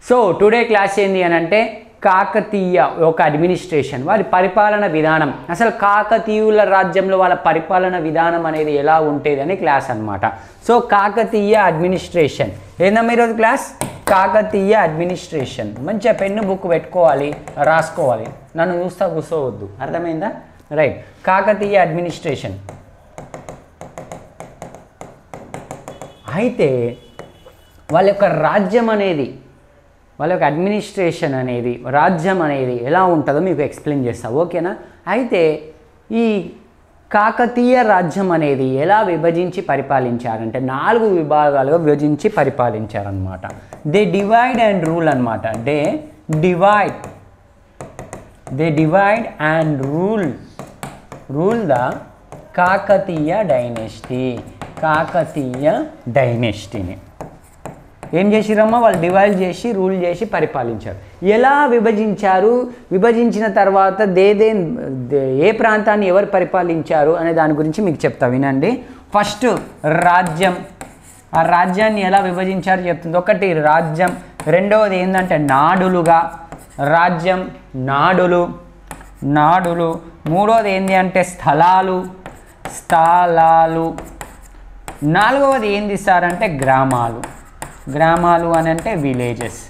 so today class ఏంది అని అంటే కాకతీయ ఒక అడ్మినిస్ట్రేషన్ వారి పరిపాలన విధానం అసలు కాకతీయుల రాజ్యంలో వాళ్ళ పరిపాలన విధానం అనేది ఎలా ఉంటుంది అని క్లాస్ అన్నమాట సో కాకతీయ అడ్మినిస్ట్రేషన్ ఏందమ్మా ఈరోజు క్లాస్ కాకతీయ అడ్మినిస్ట్రేషన్ మంచిగా పెన్ను బుక్ పెట్టుకోవాలి రాసుకోవాలి నన్ను చూస్తా కూర్చోవద్దు అర్థమైందా రైట్ కాకతీయ అడ్మినిస్ట్రేషన్ అయితే వాళ్ళ యొక్క రాజ్యం అనేది వాళ్ళ యొక్క అడ్మినిస్ట్రేషన్ అనేది రాజ్యం అనేది ఎలా ఉంటుందో మీకు ఎక్స్ప్లెయిన్ చేస్తా ఓకేనా అయితే ఈ కాకతీయ రాజ్యం అనేది ఎలా విభజించి పరిపాలించారంటే నాలుగు విభాగాలుగా విభజించి పరిపాలించారనమాట దే డివైడ్ అండ్ రూల్ అనమాట they divide they divide and rule rule the Kakatiya dynasty Kakatiya డైనెస్టీని ఏం చేసిరమ్మా వాళ్ళు డివైడ్ చేసి రూల్ చేసి పరిపాలించారు ఎలా విభజించారు విభజించిన తర్వాత దే దే దే- ఏ ప్రాంతాన్ని ఎవరు పరిపాలించారు అనే దాని గురించి మీకు చెప్తా వినండి ఫస్ట్ రాజ్యం ఆ రాజ్యాన్ని ఎలా విభజించారు చెప్తుంది ఒకటి రాజ్యం రెండవది ఏంటంటే నాడులుగా రాజ్యం నాడులు నాడులు మూడవది ఏంటి అంటే స్థలాలు స్థలాలు నాలుగవది ఏంది సార్ అంటే గ్రామాలు గ్రామాలు అని అంటే విలేజెస్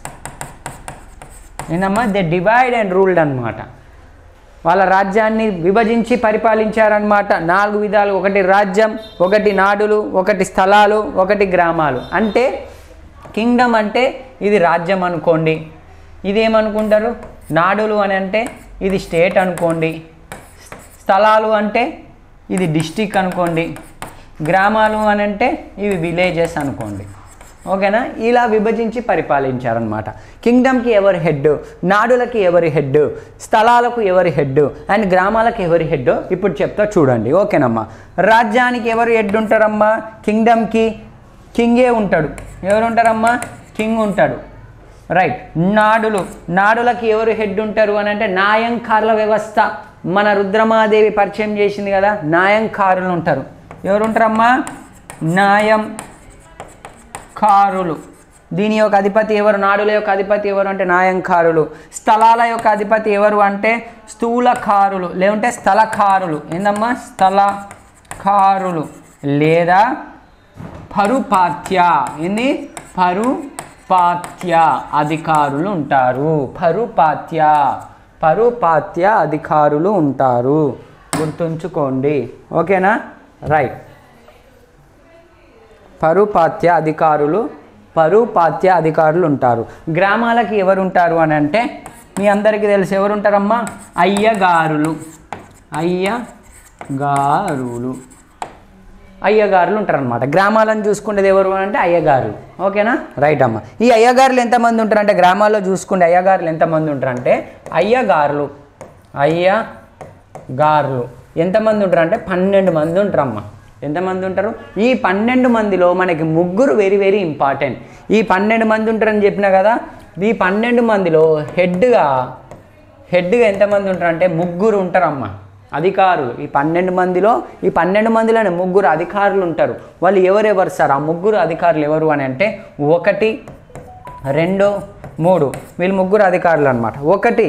ఏందమ్మా దే డివైడ్ అండ్ రూల్డ్ అనమాట వాళ్ళ రాజ్యాన్ని విభజించి పరిపాలించారనమాట నాలుగు విధాలు ఒకటి రాజ్యం ఒకటి నాడులు ఒకటి స్థలాలు ఒకటి గ్రామాలు అంటే కింగ్డమ్ అంటే ఇది రాజ్యం అనుకోండి ఇదేమనుకుంటారు నాడులు అని అంటే ఇది స్టేట్ అనుకోండి స్థలాలు అంటే ఇది డిస్టిక్ అనుకోండి గ్రామాలు అని అంటే ఇవి విలేజెస్ అనుకోండి ఓకేనా ఇలా విభజించి పరిపాలించారనమాట కింగ్డమ్కి ఎవరి హెడ్ నాడులకి ఎవరి హెడ్ స్థలాలకు ఎవరి హెడ్ అండ్ గ్రామాలకు ఎవరి హెడ్ ఇప్పుడు చెప్తా చూడండి ఓకేనమ్మా రాజ్యానికి ఎవరు హెడ్ ఉంటారమ్మా కింగ్డమ్కి కింగే ఉంటాడు ఎవరు ఉంటారమ్మా కింగ్ ఉంటాడు రైట్ నాడులు నాడులకి ఎవరు హెడ్ ఉంటారు అని అంటే నాయంకారుల వ్యవస్థ మన రుద్రమాదేవి పరిచయం చేసింది కదా నాయంకారులు ఉంటారు ఎవరు ఉంటారమ్మా నాయం కారులు దీని యొక్క అధిపతి ఎవరు నాడుల యొక్క అధిపతి ఎవరు అంటే నాయంకారులు స్థలాల యొక్క అధిపతి ఎవరు అంటే స్థూలకారులు లేకుంటే స్థలకారులు ఏందమ్మా స్థలకారులు లేదా పరుపాత్య ఏంది పరుపాత్య అధికారులు ఉంటారు పరుపాత్య పరుపాత్య అధికారులు ఉంటారు గుర్తుంచుకోండి ఓకేనా రైట్ పరుపాత్య అధికారులు పరుపాత్య అధికారులు ఉంటారు గ్రామాలకి ఎవరు ఉంటారు అని అంటే మీ అందరికీ తెలుసు ఎవరు ఉంటారమ్మా అయ్యగారులు అయ్యగారులు అయ్యగారులు ఉంటారనమాట గ్రామాలను చూసుకునేది ఎవరు అని అంటే అయ్యగారులు ఓకేనా రైట్ అమ్మ ఈ అయ్యగారులు ఎంతమంది ఉంటారంటే గ్రామాల్లో చూసుకుంటే అయ్యగారులు ఎంతమంది ఉంటారంటే అయ్యగారులు అయ్యగారులు ఎంతమంది ఉంటారు అంటే పన్నెండు మంది ఉంటారమ్మా ఎంతమంది ఉంటారు ఈ పన్నెండు మందిలో మనకి ముగ్గురు వెరీ వెరీ ఇంపార్టెంట్ ఈ పన్నెండు మంది ఉంటారని చెప్పిన కదా ఈ పన్నెండు మందిలో హెడ్గా హెడ్గా ఎంతమంది ఉంటారంటే ముగ్గురు ఉంటారమ్మా అధికారులు ఈ పన్నెండు మందిలో ఈ పన్నెండు మందిలోనే ముగ్గురు అధికారులు ఉంటారు వాళ్ళు ఎవరెవరు సార్ ఆ ముగ్గురు అధికారులు ఎవరు అని అంటే ఒకటి రెండు మూడు వీళ్ళు ముగ్గురు అధికారులు అనమాట ఒకటి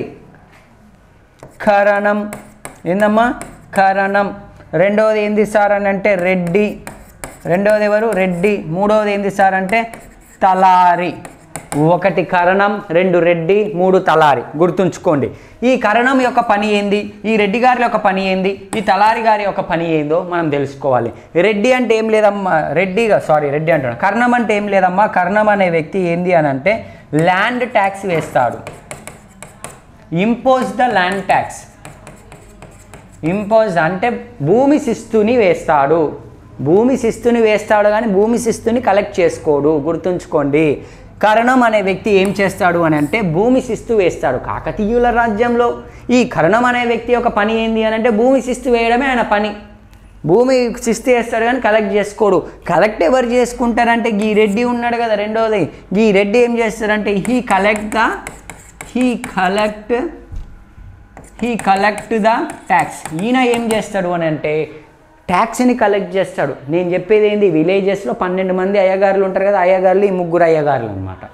కరణం ఏందమ్మా కరణం రెండవది ఏంది సార్ అని అంటే రెడ్డి రెండవది ఎవరు రెడ్డి మూడవది ఏంది సార్ అంటే తలారి ఒకటి కరణం రెండు రెడ్డి మూడు తలారి గుర్తుంచుకోండి ఈ కరణం యొక్క పని ఏంది ఈ రెడ్డి గారి యొక్క పని ఏంది ఈ తలారి గారి యొక్క పని ఏందో మనం తెలుసుకోవాలి రెడ్డి అంటే ఏం లేదమ్మా రెడ్డిగా సారీ రెడ్డి అంటున్నా కర్ణం అంటే ఏం లేదమ్మా కర్ణం అనే వ్యక్తి ఏంది అని అంటే ల్యాండ్ ట్యాక్స్ వేస్తాడు impose the land tax impose అంటే భూమి శిస్తుని వేస్తాడు భూమి శిస్తుని వేస్తాడు కానీ భూమి శిస్తుని కలెక్ట్ చేసుకోడు గుర్తుంచుకోండి కరణం అనే వ్యక్తి ఏం చేస్తాడు అని అంటే భూమి శిస్తు వేస్తాడు కాకతీయుల రాజ్యంలో ఈ కరణం అనే వ్యక్తి యొక్క పని ఏంది అని అంటే భూమి శిస్తు వేయడమే ఆయన పని భూమి శిస్తు వేస్తాడు కానీ కలెక్ట్ చేసుకోడు కలెక్ట్ ఎవరు చేసుకుంటారంటే ఈ రెడ్డి ఉన్నాడు కదా రెండోది ఈ రెడ్డి ఏం చేస్తారంటే he collect the he collect he collect the tax ఈయన ఏం చేస్తాడు అని అంటే ట్యాక్స్ని కలెక్ట్ చేస్తాడు నేను చెప్పేది ఏంది విలేజెస్లో పన్నెండు మంది అయ్యగారులు ఉంటారు కదా అయ్యగారులు ఈ ముగ్గురు అయ్యగారులు అనమాట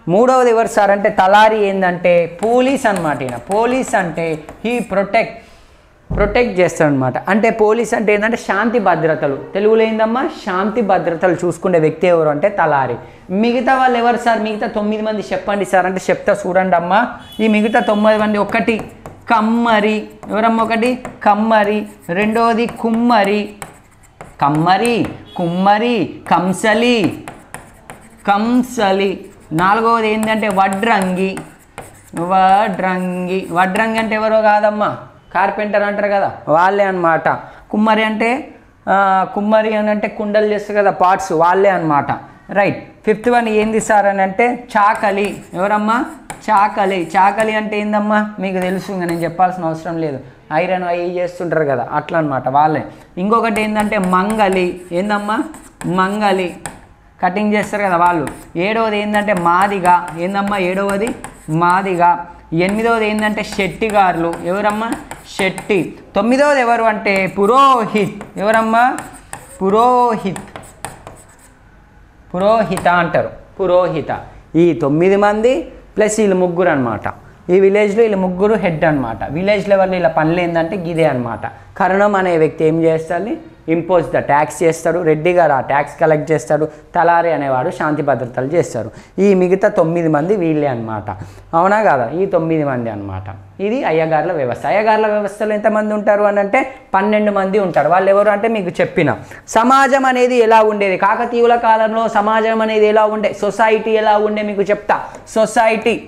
మూడవది ఎవరు సార్ అంటే తలారి ఏంటంటే పోలీస్ అనమాట ఈయన పోలీస్ అంటే హీ ప్రొటెక్ట్ ప్రొటెక్ట్ చేస్తాడు అనమాట అంటే పోలీస్ అంటే ఏంటంటే శాంతి భద్రతలు తెలుగులో ఏందమ్మా శాంతి భద్రతలు చూసుకునే వ్యక్తి ఎవరు అంటే తలారి మిగతా వాళ్ళు ఎవరు సార్ మిగతా తొమ్మిది మంది చెప్పండి సార్ అంటే చెప్తా చూడండి అమ్మా ఈ మిగతా తొమ్మిది మంది ఒకటి కమ్మరి ఎవరమ్మా ఒకటి కమ్మరి రెండవది కుమ్మరి కమ్మరి కుమ్మరి కంసలి కంసలి నాలుగవది ఏంటంటే వడ్రంగి వడ్రంగి వడ్రంగి అంటే ఎవరో కాదమ్మా కార్పెంటర్ అంటారు కదా వాళ్ళే అన్నమాట కుమ్మరి అంటే ఆ, కుమ్మరి అని అంటే కుండలు చేస్తారు కదా పార్ట్స్ వాళ్ళే అన్నమాట రైట్ ఫిఫ్త్ వన్ ఏంది సార్ అని అంటే చాకలి ఎవరమ్మా చాకలి చాకలి అంటే ఏందమ్మా మీకు తెలుసు ఇంకా నేను చెప్పాల్సిన అవసరం లేదు ఐరన్ అవి చేస్తుంటారు కదా అట్లా అనమాట వాళ్ళే ఇంకొకటి ఏంటంటే మంగలి ఏందమ్మా మంగలి కటింగ్ చేస్తారు కదా వాళ్ళు ఏడవది ఏంటంటే మాదిగా ఏందమ్మా ఏడవది మాదిగా ఎనిమిదవది ఏంటంటే శెట్టిగారులు ఎవరమ్మా శెట్టి తొమ్మిదవది ఎవరు అంటే పురోహిత్ ఎవరమ్మా పురోహిత్ పురోహిత అంటారు పురోహిత ఈ తొమ్మిది మంది ప్లస్ వీళ్ళు ముగ్గురు అనమాట ఈ విలేజ్లో వీళ్ళు ముగ్గురు హెడ్ అనమాట విలేజ్ లెవెల్ వీళ్ళ పనులు ఏంటంటే గిదే అనమాట కరణం అనే వ్యక్తి ఏం చేస్తాడు ఇంపోజ్ ద ట్యాక్స్ చేస్తాడు రెడ్డి గారు ఆ ట్యాక్స్ కలెక్ట్ చేస్తాడు తలారి అనేవాడు శాంతి భద్రతలు చేస్తారు ఈ మిగతా తొమ్మిది మంది వీళ్ళే అనమాట అవునా కదా ఈ తొమ్మిది మంది అనమాట ఇది అయ్యగారుల వ్యవస్థ అయ్యగారుల వ్యవస్థలో ఎంతమంది ఉంటారు అని అంటే పన్నెండు మంది ఉంటారు వాళ్ళు ఎవరు అంటే మీకు చెప్పిన సమాజం అనేది ఎలా ఉండేది కాకతీయుల కాలంలో సమాజం అనేది ఎలా ఉండే సొసైటీ ఎలా ఉండే మీకు చెప్తా సొసైటీ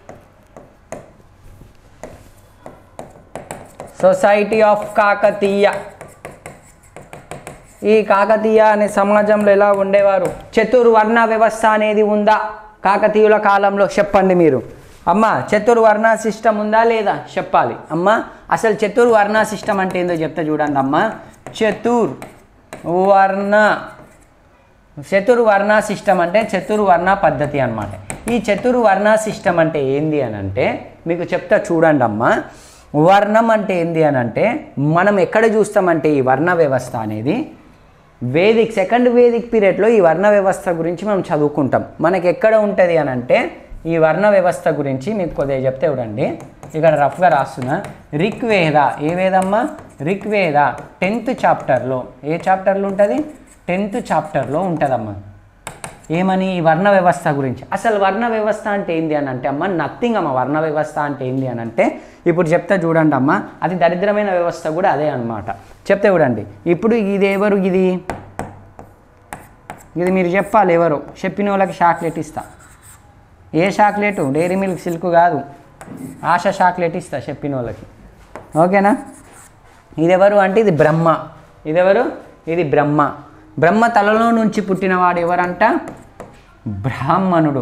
సొసైటీ ఆఫ్ కాకతీయ ఈ కాకతీయ అనే సమాజంలో ఎలా ఉండేవారు చతుర్వర్ణ వ్యవస్థ అనేది ఉందా కాకతీయుల కాలంలో చెప్పండి మీరు అమ్మ చతుర్వర్ణ సిస్టమ్ ఉందా లేదా చెప్పాలి అమ్మ అసలు చతుర్వర్ణ సిస్టమ్ అంటే ఏందో చెప్తా చూడండి అమ్మ చతుర్ వర్ణ చతుర్వర్ణ సిస్టమ్ అంటే చతుర్వర్ణ పద్ధతి అన్నమాట ఈ చతుర్వర్ణ సిస్టమ్ అంటే ఏంది అని అంటే మీకు చెప్తా చూడండి అమ్మ వర్ణం అంటే ఏంది అని అంటే మనం ఎక్కడ చూస్తామంటే ఈ వర్ణ వ్యవస్థ అనేది వేదిక్ సెకండ్ వేదిక్ పీరియడ్లో ఈ వర్ణ వ్యవస్థ గురించి మనం చదువుకుంటాం మనకి ఎక్కడ ఉంటుంది అని అంటే ఈ వర్ణ వ్యవస్థ గురించి మీకు కొద్దిగా చెప్తే చూడండి ఇక్కడ రఫ్గా రాస్తున్నా రిక్వేద ఏ వేదమ్మా రిక్వేద టెన్త్ చాప్టర్లో ఏ చాప్టర్లో ఉంటుంది టెన్త్ చాప్టర్లో ఉంటుందమ్మా ఏమని ఈ వర్ణ వ్యవస్థ గురించి అసలు వర్ణ వ్యవస్థ అంటే ఏంది అని అంటే అమ్మ నథింగ్ అమ్మ వర్ణ వ్యవస్థ అంటే ఏంది అని అంటే ఇప్పుడు చెప్తే చూడండి అమ్మ అది దరిద్రమైన వ్యవస్థ కూడా అదే అన్నమాట చెప్తే చూడండి ఇప్పుడు ఇది ఎవరు ఇది ఇది మీరు చెప్పాలి ఎవరు చెప్పిన వాళ్ళకి చాక్లెట్ ఇస్తా ఏ చాక్లెట్ డైరీ మిల్క్ సిల్క్ కాదు ఆశ చాక్లెట్ ఇస్తా చెప్పిన వాళ్ళకి ఓకేనా ఇదెవరు అంటే ఇది బ్రహ్మ ఇదెవరు ఇది బ్రహ్మ బ్రహ్మ తలలో నుంచి పుట్టినవాడు ఎవరంట బ్రాహ్మణుడు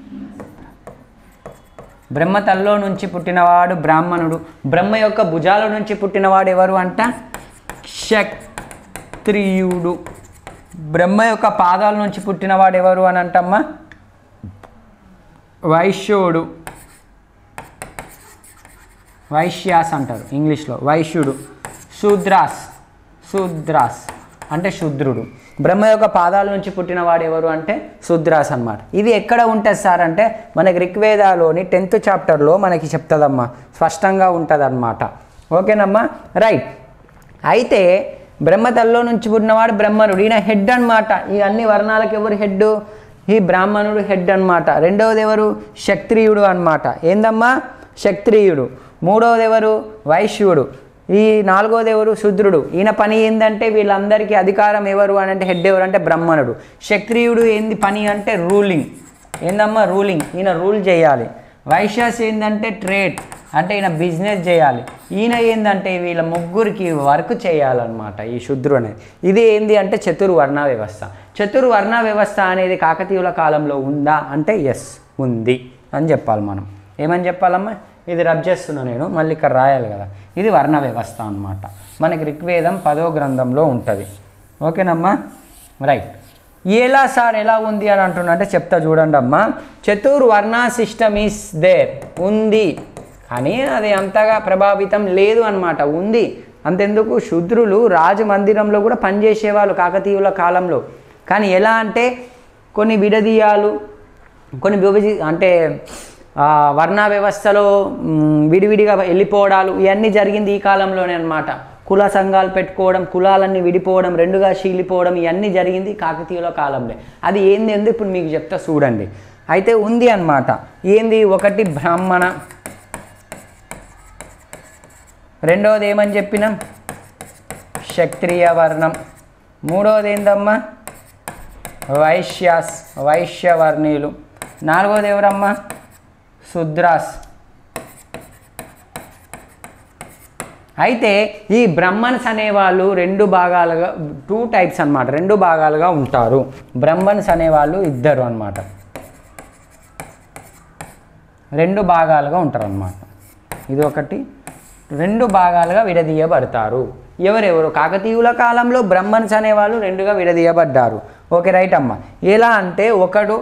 బ్రహ్మ తలలో నుంచి పుట్టినవాడు బ్రాహ్మణుడు బ్రహ్మ యొక్క భుజాల నుంచి పుట్టినవాడు ఎవరు అంట క్షత్రియుడు బ్రహ్మ యొక్క పాదాల నుంచి పుట్టినవాడు ఎవరు అని అంటమ్మా వైశ్యుడు వైశ్యాస్ అంటారు ఇంగ్లీష్లో వైశ్యుడు శూద్రాస్ శూద్రాస్ అంటే శూద్రుడు బ్రహ్మ యొక్క పాదాల నుంచి పుట్టినవాడు ఎవరు అంటే శూద్రాస్ అన్నమాట ఇది ఎక్కడ ఉంటుంది సార్ అంటే మనకి ఋగ్వేదాలోని టెన్త్ చాప్టర్లో మనకి చెప్తుందమ్మా స్పష్టంగా ఉంటుంది ఓకేనమ్మా రైట్ అయితే బ్రహ్మతల్లో నుంచి పుట్టినవాడు బ్రహ్మనుడు ఈయన హెడ్ అన్నమాట ఈ అన్ని వర్ణాలకు ఎవరు హెడ్ ఈ బ్రాహ్మణుడు హెడ్ అన్నమాట రెండవది ఎవరు క్షత్రియుడు అన్నమాట ఏందమ్మా క్షత్రియుడు మూడవది ఎవరు వైశ్యుడు ఈ నాలుగోది ఎవరు శూద్రుడు ఈయన పని ఏంటంటే వీళ్ళందరికీ అధికారం ఎవరు అని అంటే హెడ్ ఎవరు అంటే బ్రహ్మణుడు క్షత్రియుడు ఏంది పని అంటే రూలింగ్ ఏందమ్మా రూలింగ్ ఈయన రూల్ చేయాలి వైశ్యాస్ ఏంటంటే ట్రేడ్ అంటే ఈయన బిజినెస్ చేయాలి ఈయన ఏంటంటే వీళ్ళ ముగ్గురికి వర్క్ చేయాలన్నమాట ఈ శుద్రుడు అనేది ఇది ఏంది అంటే చతుర్వర్ణ వ్యవస్థ చతుర్వర్ణ వ్యవస్థ అనేది కాకతీయుల కాలంలో ఉందా అంటే ఎస్ ఉంది అని చెప్పాలి మనం ఏమని చెప్పాలమ్మా ఇది రబ్ చేస్తున్నా నేను మళ్ళీ ఇక్కడ రాయాలి కదా ఇది వర్ణ వ్యవస్థ అన్నమాట మనకి ఋగ్వేదం పదో గ్రంథంలో ఉంటుంది ఓకేనమ్మా రైట్ ఎలా సార్ ఎలా ఉంది అని అంటున్నా అంటే చెప్తా చూడండి అమ్మా చతుర్వర్ణ సిస్టమ్ ఈస్ దేర్ ఉంది కానీ అది అంతగా ప్రభావితం లేదు అన్నమాట ఉంది అంతెందుకు శూద్రులు రాజమందిరంలో కూడా పనిచేసేవాళ్ళు కాకతీయుల కాలంలో కానీ ఎలా అంటే కొన్ని విడదీయాలు కొన్ని విభజి అంటే ఆ, వర్ణ వ్యవస్థలో మ్, విడివిడిగా వెళ్ళిపోవడాలు ఇవన్నీ జరిగింది ఈ కాలంలోనే అన్నమాట కుల సంఘాలు పెట్టుకోవడం కులాలన్నీ విడిపోవడం రెండుగా చీలిపోవడం ఇవన్నీ జరిగింది కాకతీయుల కాలంలో అది ఏంది ఏంది ఇప్పుడు మీకు చెప్తా చూడండి అయితే ఉంది అన్నమాట ఏంది ఒకటి బ్రాహ్మణ రెండవది ఏమని చెప్పినాం క్షత్రియ వర్ణం మూడవది ఏందమ్మా వైశ్యాస్ వైశ్యవర్ణీయులు నాలుగవది ఎవరమ్మా శుద్రాస్ అయితే ఈ బ్రహ్మన్స్ అనేవాళ్ళు రెండు భాగాలుగా టూ టైప్స్ అన్నమాట రెండు భాగాలుగా ఉంటారు బ్రహ్మన్స్ అనేవాళ్ళు ఇద్దరు అన్నమాట రెండు భాగాలుగా ఉంటారు అన్నమాట ఇది ఒకటి రెండు భాగాలుగా విడదీయబడతారు ఎవరెవరు కాకతీయుల కాలంలో బ్రహ్మన్స్ అనేవాళ్ళు రెండుగా విడదీయబడ్డారు ఓకే రైట్ అమ్మ ఎలా అంటే ఒకడు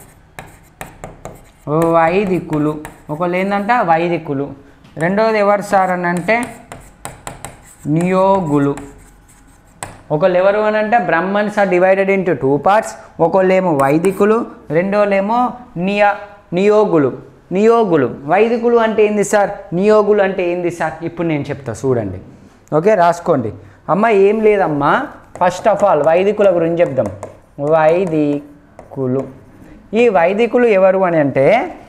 వైదికులు ఒకళ్ళు ఏంటంట వైదికులు రెండవది ఎవరు సార్ అని అంటే నియోగులు ఒకళ్ళు ఎవరు అని అంటే Brahmins are divided into two parts ఒకళ్ళేమో వైదికులు రెండోళ్ళేమో నియ నియోగులు నియోగులు వైదికులు అంటే ఏంది సార్ నియోగులు అంటే ఏంది సార్ ఇప్పుడు నేను చెప్తా చూడండి ఓకే రాసుకోండి అమ్మ ఏం లేదమ్మా ఫస్ట్ ఆఫ్ ఆల్ వైదికుల గురించి చెప్దాం వైదికులు ఈ వైదికులు ఎవరు అని అంటే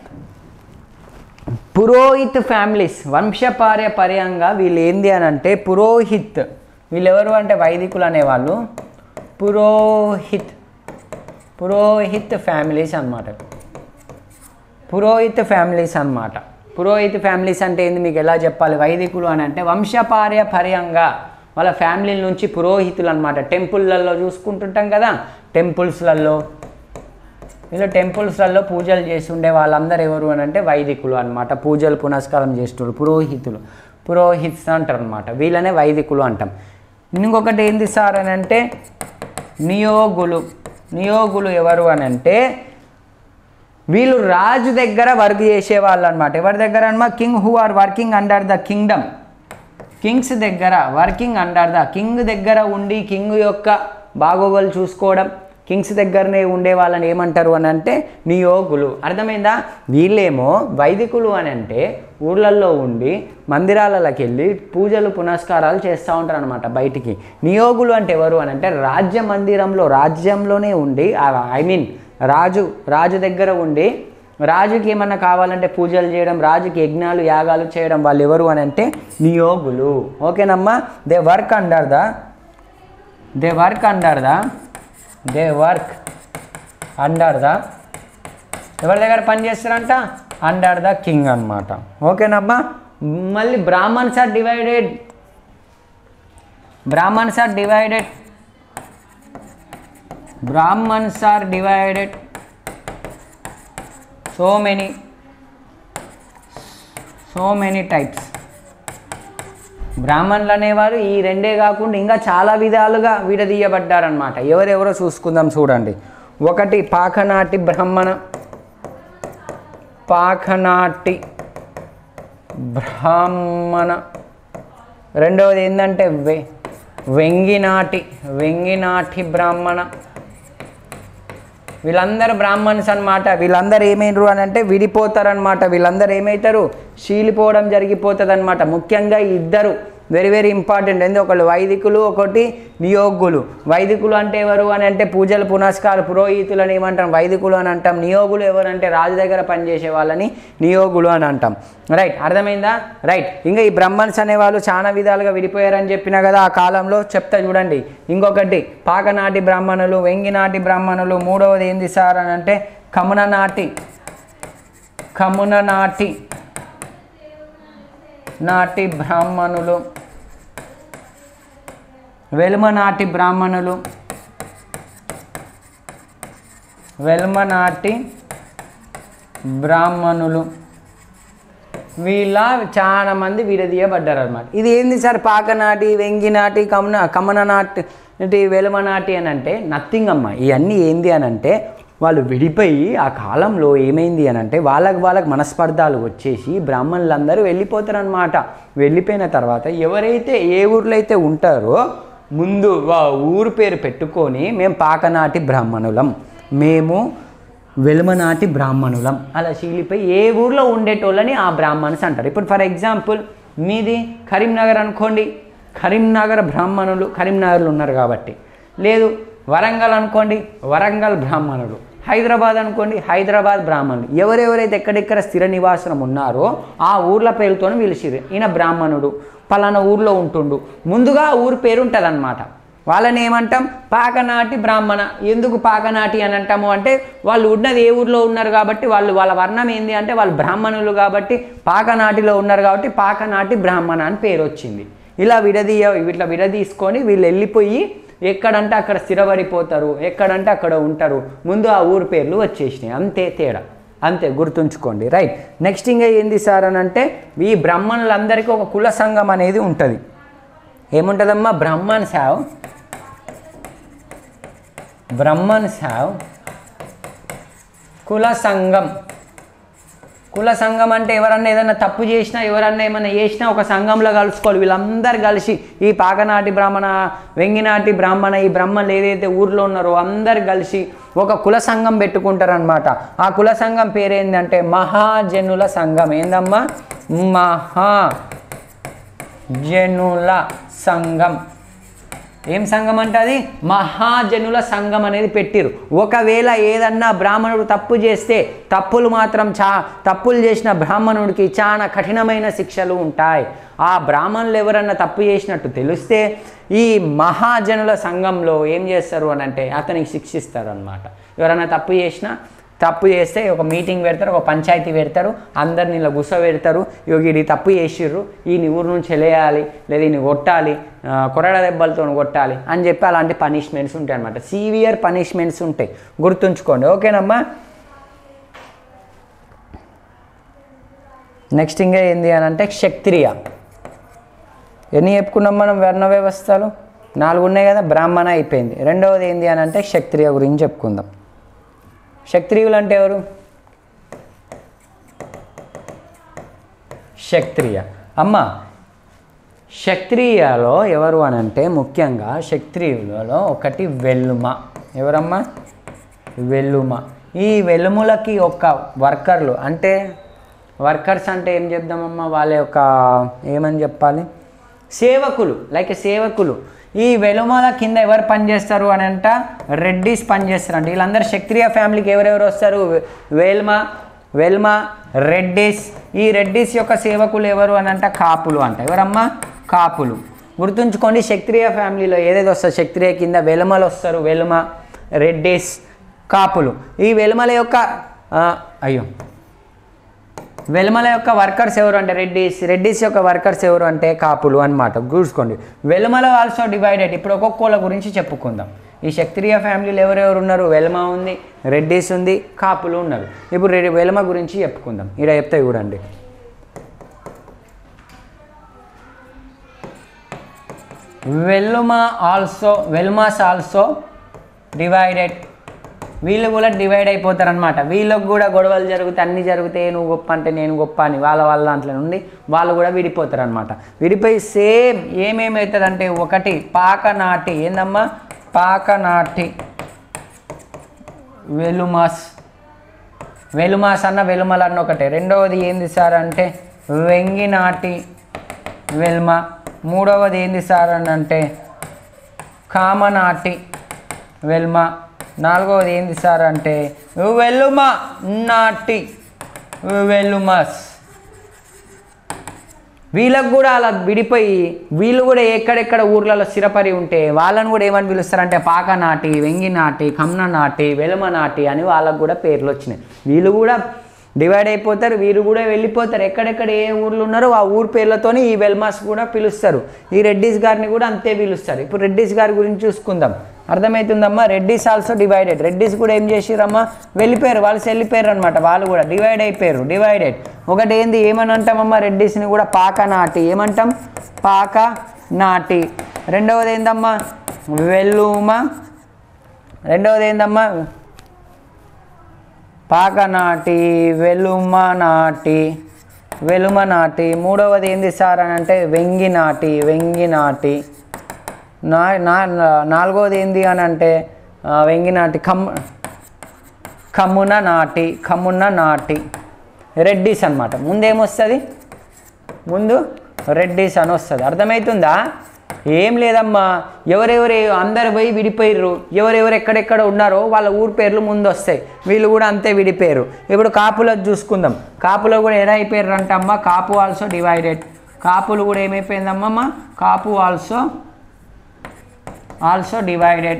పురోహిత్ ఫ్యామిలీస్ వంశపార్యపర్యంగా వీళ్ళు ఏంది అని అంటే పురోహిత్ వీళ్ళు ఎవరు అంటే వైదికులు అనేవాళ్ళు పురోహిత్ పురోహిత్ ఫ్యామిలీస్ అన్నమాట పురోహిత్ ఫ్యామిలీస్ అన్నమాట పురోహిత్ ఫ్యామిలీస్ అంటే ఏంది మీకు ఎలా చెప్పాలి వైదికులు అని అంటే వంశపార్యపర్యంగా వాళ్ళ ఫ్యామిలీ నుంచి పురోహితులు అనమాట టెంపుల్లలో చూసుకుంటుంటాం కదా టెంపుల్స్లలో ఇలా టెంపుల్స్లలో పూజలు చేసి ఉండే వాళ్ళందరూ ఎవరు అని అంటే వైదికులు అనమాట పూజలు పునస్కారం చేస్తున్నారు పురోహితులు పురోహిత్స్ అంటారు అనమాట వీళ్ళనే వైదికులు అంటాం ఇంకొకటి ఏంది సార్ అని అంటే నియోగులు నియోగులు ఎవరు అని అంటే వీళ్ళు రాజు దగ్గర వర్క్ చేసేవాళ్ళు అనమాట ఎవరి దగ్గర అనమాట king who are working under the kingdom kings దగ్గర వర్కింగ్ అండర్ ద కింగ్ దగ్గర ఉండి కింగ్ యొక్క బాగోగులు చూసుకోవడం కింగ్స్ దగ్గరనే ఉండే వాళ్ళని ఏమంటారు అని అంటే నియోగులు అర్థమైందా వీళ్ళేమో వైదికులు అని అంటే ఊర్లల్లో ఉండి మందిరాలలోకి వెళ్ళి పూజలు పునస్కారాలు చేస్తూ ఉంటారు అనమాట బయటికి నియోగులు అంటే ఎవరు అని అంటే రాజ్య మందిరంలో రాజ్యంలోనే ఉండి ఐ మీన్ రాజు రాజు దగ్గర ఉండి రాజుకి ఏమన్నా కావాలంటే పూజలు చేయడం రాజుకి యజ్ఞాలు యాగాలు చేయడం వాళ్ళు ఎవరు అని అంటే నియోగులు ఓకేనమ్మా they work under the they work under the they work under the ఎవరి దగ్గర పని చేస్తారంట అండర్ ద కింగ్ అనమాట ఓకేనమ్మా మళ్ళీ Brahmins are divided Brahmins are divided Brahmins are divided so many so many types బ్రాహ్మణులు అనేవారు ఈ రెండే కాకుండా ఇంకా చాలా విధాలుగా విడదీయబడ్డారనమాట ఎవరెవరో చూసుకుందాం చూడండి ఒకటి పాకనాటి బ్రాహ్మణ పాకనాటి బ్రాహ్మణ రెండవది ఏంటంటే వె వెంగినాటి వెంగినాటి బ్రాహ్మణ వీళ్ళందరూ బ్రాహ్మణ్స్ అనమాట వీళ్ళందరూ ఏమైనరు అని అంటే విడిపోతారనమాట వీళ్ళందరూ ఏమవుతారు చీలిపోవడం జరిగిపోతుంది అనమాట ముఖ్యంగా ఈ ఇద్దరు వెరీ వెరీ ఇంపార్టెంట్ ఎందుకు ఒకళ్ళు వైదికులు ఒకటి నియోగులు వైదికులు అంటే ఎవరు అని అంటే పూజలు పునస్కారాలు పురోహితులు అని ఏమంటాం వైదికులు అని అంటాం నియోగులు ఎవరు అంటే రాజు దగ్గర పనిచేసే వాళ్ళని నియోగులు అని అంటాం రైట్ అర్థమైందా రైట్ ఇంకా ఈ బ్రహ్మన్స్ అనేవాళ్ళు చాలా విధాలుగా విడిపోయారని చెప్పిన కదా ఆ కాలంలో చెప్తా చూడండి ఇంకొకటి పాకనాటి బ్రాహ్మణులు వెంగినాటి బ్రాహ్మణులు మూడవది ఏంది సార్ అని అంటే కమున నాటి కమున నాటి నాటి బ్రాహ్మణులు వెలుమ నాటి బ్రాహ్మణులు వెలుమ నాటి బ్రాహ్మణులు వీళ్ళ చాలా మంది విడదీయబడ్డారు అనమాట ఇది ఏంది సార్ పాకనాటి వెంగినాటి కమన కమన నాటి అంటే వెలుమ నాటి అని అంటే నథింగ్ అమ్మ ఇవన్నీ ఏంది అని అంటే వాళ్ళు విడిపోయి ఆ కాలంలో ఏమైంది అని అంటే వాళ్ళకి వాళ్ళకి మనస్పర్ధాలు వచ్చేసి బ్రాహ్మణులందరూ వెళ్ళిపోతారనమాట వెళ్ళిపోయిన తర్వాత ఎవరైతే ఏ ఊర్లో అయితే ఉంటారో ముందు వా ఊరు పేరు పెట్టుకొని మేము పాకనాటి బ్రాహ్మణులం మేము వెలుమనాటి బ్రాహ్మణులం అలా చీలిపోయి ఏ ఊర్లో ఉండేటోళ్ళని ఆ బ్రాహ్మణ్స్ అంటారు ఇప్పుడు ఫర్ ఎగ్జాంపుల్ మీది కరీంనగర్ అనుకోండి కరీంనగర్ బ్రాహ్మణులు కరీంనగర్లో ఉన్నారు కాబట్టి లేదు వరంగల్ అనుకోండి వరంగల్ బ్రాహ్మణులు హైదరాబాద్ అనుకోండి హైదరాబాద్ బ్రాహ్మణులు ఎవరెవరైతే ఎక్కడెక్కడ స్థిర నివాసనం ఉన్నారో ఆ ఊర్ల పేరుతో పిలిచిరు ఈయన బ్రాహ్మణుడు పలానా ఊర్లో ఉంటుండు ముందుగా ఆ ఊరి పేరు ఉంటుంది వాళ్ళని ఏమంటాం పాకనాటి బ్రాహ్మణ ఎందుకు పాకనాటి అని అంటాము అంటే వాళ్ళు ఉన్నది ఏ ఊర్లో ఉన్నారు కాబట్టి వాళ్ళు వాళ్ళ వర్ణం ఏంది అంటే వాళ్ళు బ్రాహ్మణులు కాబట్టి పాకనాటిలో ఉన్నారు కాబట్టి పాకనాటి బ్రాహ్మణ అని పేరు వచ్చింది ఇలా విడదీయ ఇట్లా విడదీసుకొని వీళ్ళు వెళ్ళిపోయి ఎక్కడంటే అక్కడ స్థిరపడిపోతారు ఎక్కడంటే అక్కడ ఉంటారు ముందు ఆ ఊరు పేర్లు వచ్చేసినాయి అంతే తేడా అంతే గుర్తుంచుకోండి రైట్ నెక్స్ట్ ఇంకా ఏంది సార్ అని అంటే ఈ బ్రాహ్మణులందరికీ ఒక కుల సంఘం అనేది ఉంటుంది ఏముంటుందమ్మా బ్రాహ్మణ్స్ హ్యావ్ బ్రహ్మన్స్ హ్యావ్ కుల సంఘం కుల సంఘం అంటే ఎవరన్నా ఏదైనా తప్పు చేసినా ఎవరన్నా ఏమైనా చేసినా ఒక సంఘంలో కలుసుకోవాలి వీళ్ళందరూ కలిసి ఈ పాకనాటి బ్రాహ్మణ వెంగినాటి బ్రాహ్మణ ఈ బ్రాహ్మణులు ఏదైతే ఊర్లో ఉన్నారో అందరు కలిసి ఒక కుల సంఘం పెట్టుకుంటారనమాట ఆ కుల సంఘం పేరేందంటే మహాజనుల సంఘం ఏందమ్మా మహాజనుల సంఘం ఏం సంఘం అంటే అది మహాజనుల సంఘం అనేది పెట్టిరు ఒకవేళ ఏదన్నా బ్రాహ్మణుడు తప్పు చేస్తే తప్పులు మాత్రం చా తప్పులు చేసిన బ్రాహ్మణుడికి చాలా కఠినమైన శిక్షలు ఉంటాయి ఆ బ్రాహ్మణులు ఎవరన్నా తప్పు చేసినట్టు తెలిస్తే ఈ మహాజనుల సంఘంలో ఏం చేస్తారు అని అంటే అతనికి శిక్షిస్తారు అనమాట ఎవరైనా తప్పు చేసినా తప్పు చేస్తే ఒక మీటింగ్ పెడతారు ఒక పంచాయతీ పెడతారు అందరిని ఇలా గుస పెడతారు ఇక ఇది తప్పు చేసిర్రు ఈ ఊరు నుంచి వెళ్ళేయాలి లేదా ఈయన కొట్టాలి ఆ, కొరడ దెబ్బలతో కొట్టాలి అని చెప్పి అలాంటి పనిష్మెంట్స్ ఉంటాయి అనమాట సీవియర్ పనిష్మెంట్స్ ఉంటాయి గుర్తుంచుకోండి ఓకేనమ్మా నెక్స్ట్ ఇంకా ఏంది అని అంటే క్షత్రియ ఎన్ని చెప్పుకున్నాం మనం వర్ణ వ్యవస్థలు నాలుగు ఉన్నాయి కదా బ్రాహ్మణ అయిపోయింది రెండవది ఏంది అని అంటే క్షత్రియ గురించి చెప్పుకుందాం క్షత్రియులు అంటే ఎవరు క్షత్రియ అమ్మ క్షత్రియాలో ఎవరు అని అంటే ముఖ్యంగా క్షత్రియులలో ఒకటి వెల్లుమ ఎవరమ్మా వెల్లుమ ఈ వెల్లుములకి ఒక వర్కర్లు అంటే వర్కర్స్ అంటే ఏం చెప్దామమ్మా వాళ్ళ యొక్క ఏమని చెప్పాలి సేవకులు లైక్ సేవకులు ఈ వెలుమల కింద ఎవరు పనిచేస్తారు అని అంట రెడ్డిస్ పనిచేస్తారు అంటే వీళ్ళందరూ క్షత్రియ ఫ్యామిలీకి ఎవరెవరు వస్తారు వె- వేల్మ వెల్మ రెడ్డిస్ ఈ రెడ్డిస్ యొక్క సేవకులు ఎవరు అని అంట కాపులు అంట ఎవరమ్మా కాపులు గుర్తుంచుకోండి క్షత్రియ ఫ్యామిలీలో ఏదేదో వస్తారు క్షత్రియ కింద వెలుమలు వస్తారు వెలుమ రెడ్డిస్ కాపులు ఈ వెలుమల యొక్క ఆ, అయ్యో వెలుమల యొక్క వర్కర్స్ ఎవరు అంటే రెడ్డిస్ రెడ్డిస్ యొక్క వర్కర్స్ ఎవరు అంటే కాపులు అన్నమాట చూసుకోండి వెలుమల ఆల్సో డివైడెడ్ ఇప్పుడు ఒక్కొక్కళ్ళ గురించి చెప్పుకుందాం ఈ క్షత్రియ ఫ్యామిలీలు ఎవరెవరు ఉన్నారు వెలమ ఉంది రెడ్డిస్ ఉంది కాపులు ఉన్నారు ఇప్పుడు రెడ్డి వెలమ గురించి చెప్పుకుందాం ఇక్కడ చెప్తే చూడండి Velama also Velamas also divided వీళ్ళు కూడా డివైడ్ అయిపోతారనమాట వీళ్ళకి కూడా గొడవలు జరుగుతాయి అన్నీ జరుగుతాయి నువ్వు గొప్ప అంటే నేను గొప్ప అని వాళ్ళ వాళ్ళ దాంట్లో నుండి వాళ్ళు కూడా విడిపోతారనమాట విడిపోయి సేమ్ ఏమేమవుతుందంటే ఒకటి పాకనాటి ఏందమ్మా పాకనాటి వెలుమాస్ వెలుమాస్ అన్న వెలుమల అన్న ఒకటే రెండవది ఏంది సార్ అంటే వెంగినాటి వెల్మ మూడవది ఏంది సార్ అని అంటే కామనాటి వెల్మ నాలుగవది ఏంది సార్ అంటే వెల్లుమ నాటి వెల్లుమస్ వీళ్ళకు కూడా అలా విడిపోయి వీళ్ళు కూడా ఎక్కడెక్కడ ఊర్లలో స్థిరపడి ఉంటే వాళ్ళని కూడా ఏమని పిలుస్తారంటే పాక నాటి వెంగి నాటి కమ్న నాటి వెలమ నాటి అని వాళ్ళకు కూడా పేర్లు వచ్చినాయి వీళ్ళు కూడా డివైడ్ అయిపోతారు వీరు కూడా వెళ్ళిపోతారు ఎక్కడెక్కడ ఏ ఊర్లు ఉన్నారో ఆ ఊరు పేర్లతోని ఈ వెల్మాస్ కూడా పిలుస్తారు ఈ రెడ్డిస్ గారిని కూడా అంతే పిలుస్తారు ఇప్పుడు రెడ్డిస్ గారి గురించి చూసుకుందాం అర్థమవుతుందమ్మా రెడ్డిస్ ఆల్సో డివైడెడ్ రెడ్డిస్ కూడా ఏం చేసిరమ్మా వెళ్ళిపోయారు వాళ్ళు వెళ్ళిపోయారు అనమాట వాళ్ళు కూడా డివైడ్ అయిపోయారు డివైడెడ్ ఒకటి ఏంది ఏమని అంటామమ్మా రెడ్డిస్ని కూడా పాక నాటి ఏమంటాం పాక నాటి రెండవది ఏందమ్మా వెల్లుమ రెండవది ఏందమ్మా పాక నాటి వెలుమ నాటి వెలుమ నాటి మూడవది ఏంది సార్ అని అంటే వెంగి నాటి వెంగి నాటి నా నా నాలుగవది ఏంది అని అంటే ఆ, వెంగి నాటి కమ్ కమ్మున నాటి కమ్మున నాటి రెడ్డిస్ అనమాట ముందేమొస్తుంది ముందు రెడ్డిస్ అని వస్తుంది అర్థమవుతుందా ఏం లేదమ్మా ఎవరెవరు అందరు పోయి విడిపోయారు ఎవరెవరు ఎక్కడెక్కడ ఉన్నారో వాళ్ళ ఊరు పేర్లు ముందు వస్తాయి వీళ్ళు కూడా అంతే విడిపోయారు ఇప్పుడు కాపులో చూసుకుందాం కాపులో కూడా ఎలా అయిపోయారు అంటే అమ్మ కాపు ఆల్సో డివైడెడ్ కాపులు కూడా ఏమైపోయిందమ్మమ్మ కాపు ఆల్సో ఆల్సో డివైడెడ్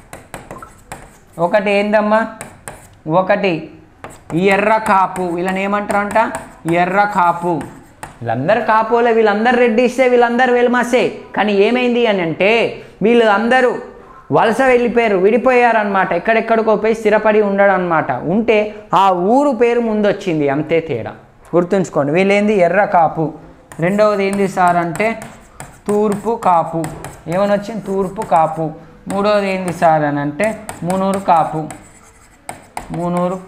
ఒకటి ఏందమ్మా ఒకటి ఎర్ర కాపు వీళ్ళని ఏమంటారంట ఎర్ర కాపు వీళ్ళందరు కాపోలే వీళ్ళందరూ రెడ్డిస్తే వీళ్ళందరూ వెల్మాసే కానీ ఏమైంది అని అంటే వీళ్ళు అందరూ వలస వెళ్ళిపోయారు విడిపోయారనమాట ఎక్కడెక్కడికో పోయి స్థిరపడి ఉండడం అనమాట ఉంటే ఆ ఊరు పేరు ముందు వచ్చింది అంతే తేడా గుర్తుంచుకోండి వీళ్ళేంది ఎర్ర కాపు రెండవది ఏంది సార్ అంటే తూర్పు కాపు ఏమని వచ్చింది తూర్పు కాపు మూడవది ఏంది సార్ అని అంటే మునూరు కాపు మునూరు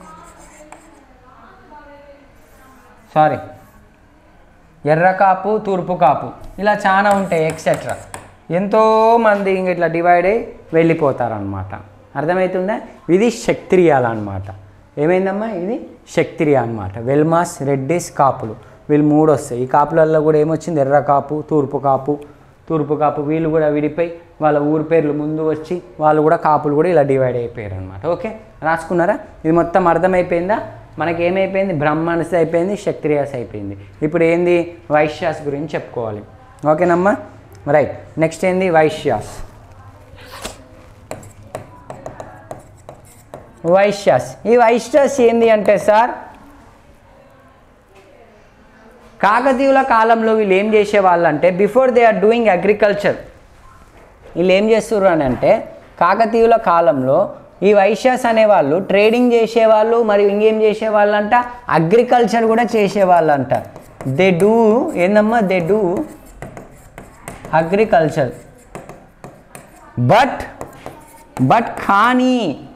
సారీ ఎర్ర కాపు తూర్పు కాపు ఇలా చాలా ఉంటాయి ఎక్సెట్రా ఎంతోమంది ఇంక ఇట్లా డివైడ్ అయ్యి వెళ్ళిపోతారనమాట అర్థమవుతుందా ఇది క్షత్రియాల అనమాట ఏమైందమ్మా ఇది క్షత్రియ అనమాట వెల్మాస్ రెడ్డిస్ కాపులు వీళ్ళు మూడు వస్తాయి ఈ కాపులలో కూడా ఏమొచ్చింది ఎర్ర కాపు తూర్పు కాపు తూర్పు కాపు వీళ్ళు కూడా విడిపోయి వాళ్ళ ఊరి పేర్లు ముందు వచ్చి వాళ్ళు కూడా కాపులు కూడా ఇలా డివైడ్ అయిపోయారు అనమాట ఓకే రాసుకున్నారా ఇది మొత్తం అర్థమైపోయిందా మనకి ఏమైపోయింది బ్రాహ్మణస్ అయిపోయింది క్షత్రియాస్ అయిపోయింది ఇప్పుడు ఏంది వైశ్యాస్ గురించి చెప్పుకోవాలి ఓకేనమ్మా రైట్ నెక్స్ట్ ఏంది వైశ్యాస్ వైశ్యాస్ ఈ వైశ్యాస్ ఏంది అంటే సార్ కాకతీయుల కాలంలో వీళ్ళు ఏం చేసేవాళ్ళు అంటే before they are doing agriculture వీళ్ళు ఏం చేస్తుర్రు అని అంటే కాకతీయుల కాలంలో ఈ వైశ్యాస్ అనేవాళ్ళు ట్రేడింగ్ చేసేవాళ్ళు మరియు ఇంకేం చేసేవాళ్ళు అంట అగ్రికల్చర్ కూడా చేసేవాళ్ళు అంట దే డూ ఏందమ్మా they do agriculture but but కానీ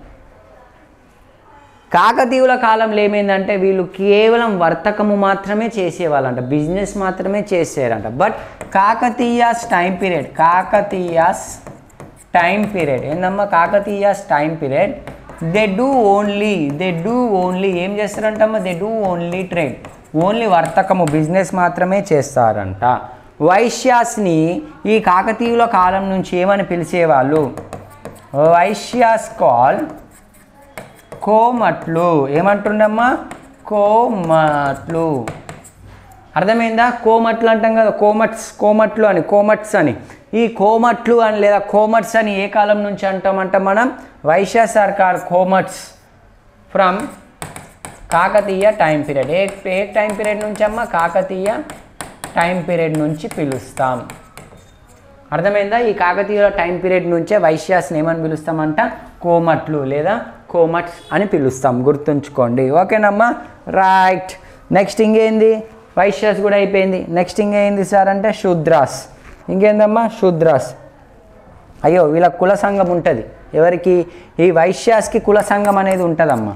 కాకతీయుల కాలంలో ఏమైందంటే వీళ్ళు కేవలం వర్తకము మాత్రమే చేసేవాళ్ళంట బిజినెస్ మాత్రమే చేసేవారంట but Kakatiyas time period Kakatiyas time period ఏందమ్మా Kakatiyas time period they do only they do only ఏం చేస్తారంటమ్మా they do only trade only వర్తకము బిజినెస్ మాత్రమే చేస్తారంట వైశ్యాస్ని ఈ కాకతీయుల కాలం నుంచి ఏమని పిలిచేవాళ్ళు వైశ్యాస్ కాల్ కోమట్లు ఏమంటుండమ్మా కోమట్లు అర్థమైందా కోమట్లు అంటాం కదా కోమట్స్ కోమట్లు అని కోమట్స్ అని ఈ కోమట్లు అని లేదా కోమట్స్ అని ఏ కాలం నుంచి అంటామంట మనం వైశ్య సర్కార్ Komats from Kakatiya time period ఏ ఏ టైం పీరియడ్ నుంచి అమ్మా కాకతీయ టైం పీరియడ్ నుంచి పిలుస్తాం అర్థమైందా ఈ కాకతీయుల టైం పీరియడ్ నుంచే వైశ్యాస్ని ఏమని పిలుస్తామంట కోమట్లు లేదా కోమట్స్ అని పిలుస్తాం గుర్తుంచుకోండి ఓకేనమ్మా రైట్ నెక్స్ట్ ఇంకేంది వైశ్యాస్ కూడా అయిపోయింది నెక్స్ట్ ఇంకేంది సార్ అంటే శూద్రాస్ ఇంకేందమ్మా శూద్రాస్ అయ్యో వీళ్ళ కుల సంఘం ఉంటుంది ఎవరికి ఈ వైశ్యాస్కి కుల సంఘం అనేది ఉంటుందమ్మా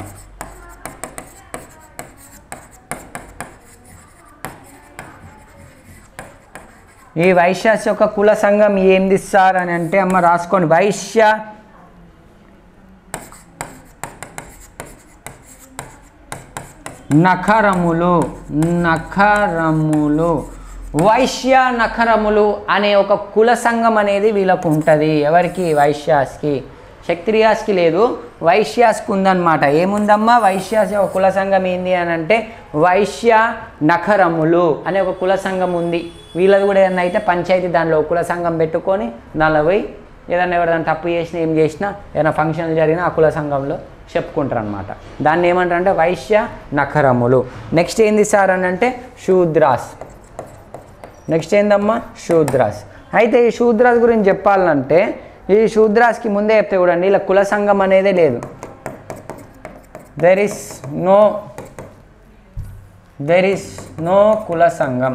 ఈ వైశ్యాస్ యొక్క కుల సంఘం ఏంది సార్ అని అంటే అమ్మ రాసుకోండి వైశ్య నఖరములు నఖరములు వైశ్య నఖరములు అనే ఒక కుల సంఘం అనేది వీళ్ళకు ఉంటుంది ఎవరికి వైశ్యాస్కి క్షత్రియాస్కి లేదు వైశ్యాస్కి ఉందన్నమాట ఏముందమ్మా వైశ్యాస్ ఒక కుల సంఘం ఏంది అని అంటే వైశ్య నఖరములు అనే ఒక కుల సంఘం ఉంది వీళ్ళది కూడా ఏదన్నా అయితే పంచాయతీ దానిలో కుల సంఘం పెట్టుకొని దానిలో పోయి ఏదన్నా ఎవరైనా తప్పు చేసినా ఏం చేసినా ఏదైనా ఫంక్షన్లు జరిగినా ఆ కుల సంఘంలో చెప్పుకుంటారు అనమాట దాన్ని ఏమంటారు అంటే వైశ్య నఖరములు నెక్స్ట్ ఏంది సార్ అని అంటే శూద్రాస్ నెక్స్ట్ ఏందమ్మా శూద్రాస్ అయితే ఈ శూద్రాస్ గురించి చెప్పాలంటే ఈ శూద్రాస్కి ముందే చెప్తే చూడండి ఇలా కుల సంఘం అనేదే లేదు there is no there is no కుల సంఘం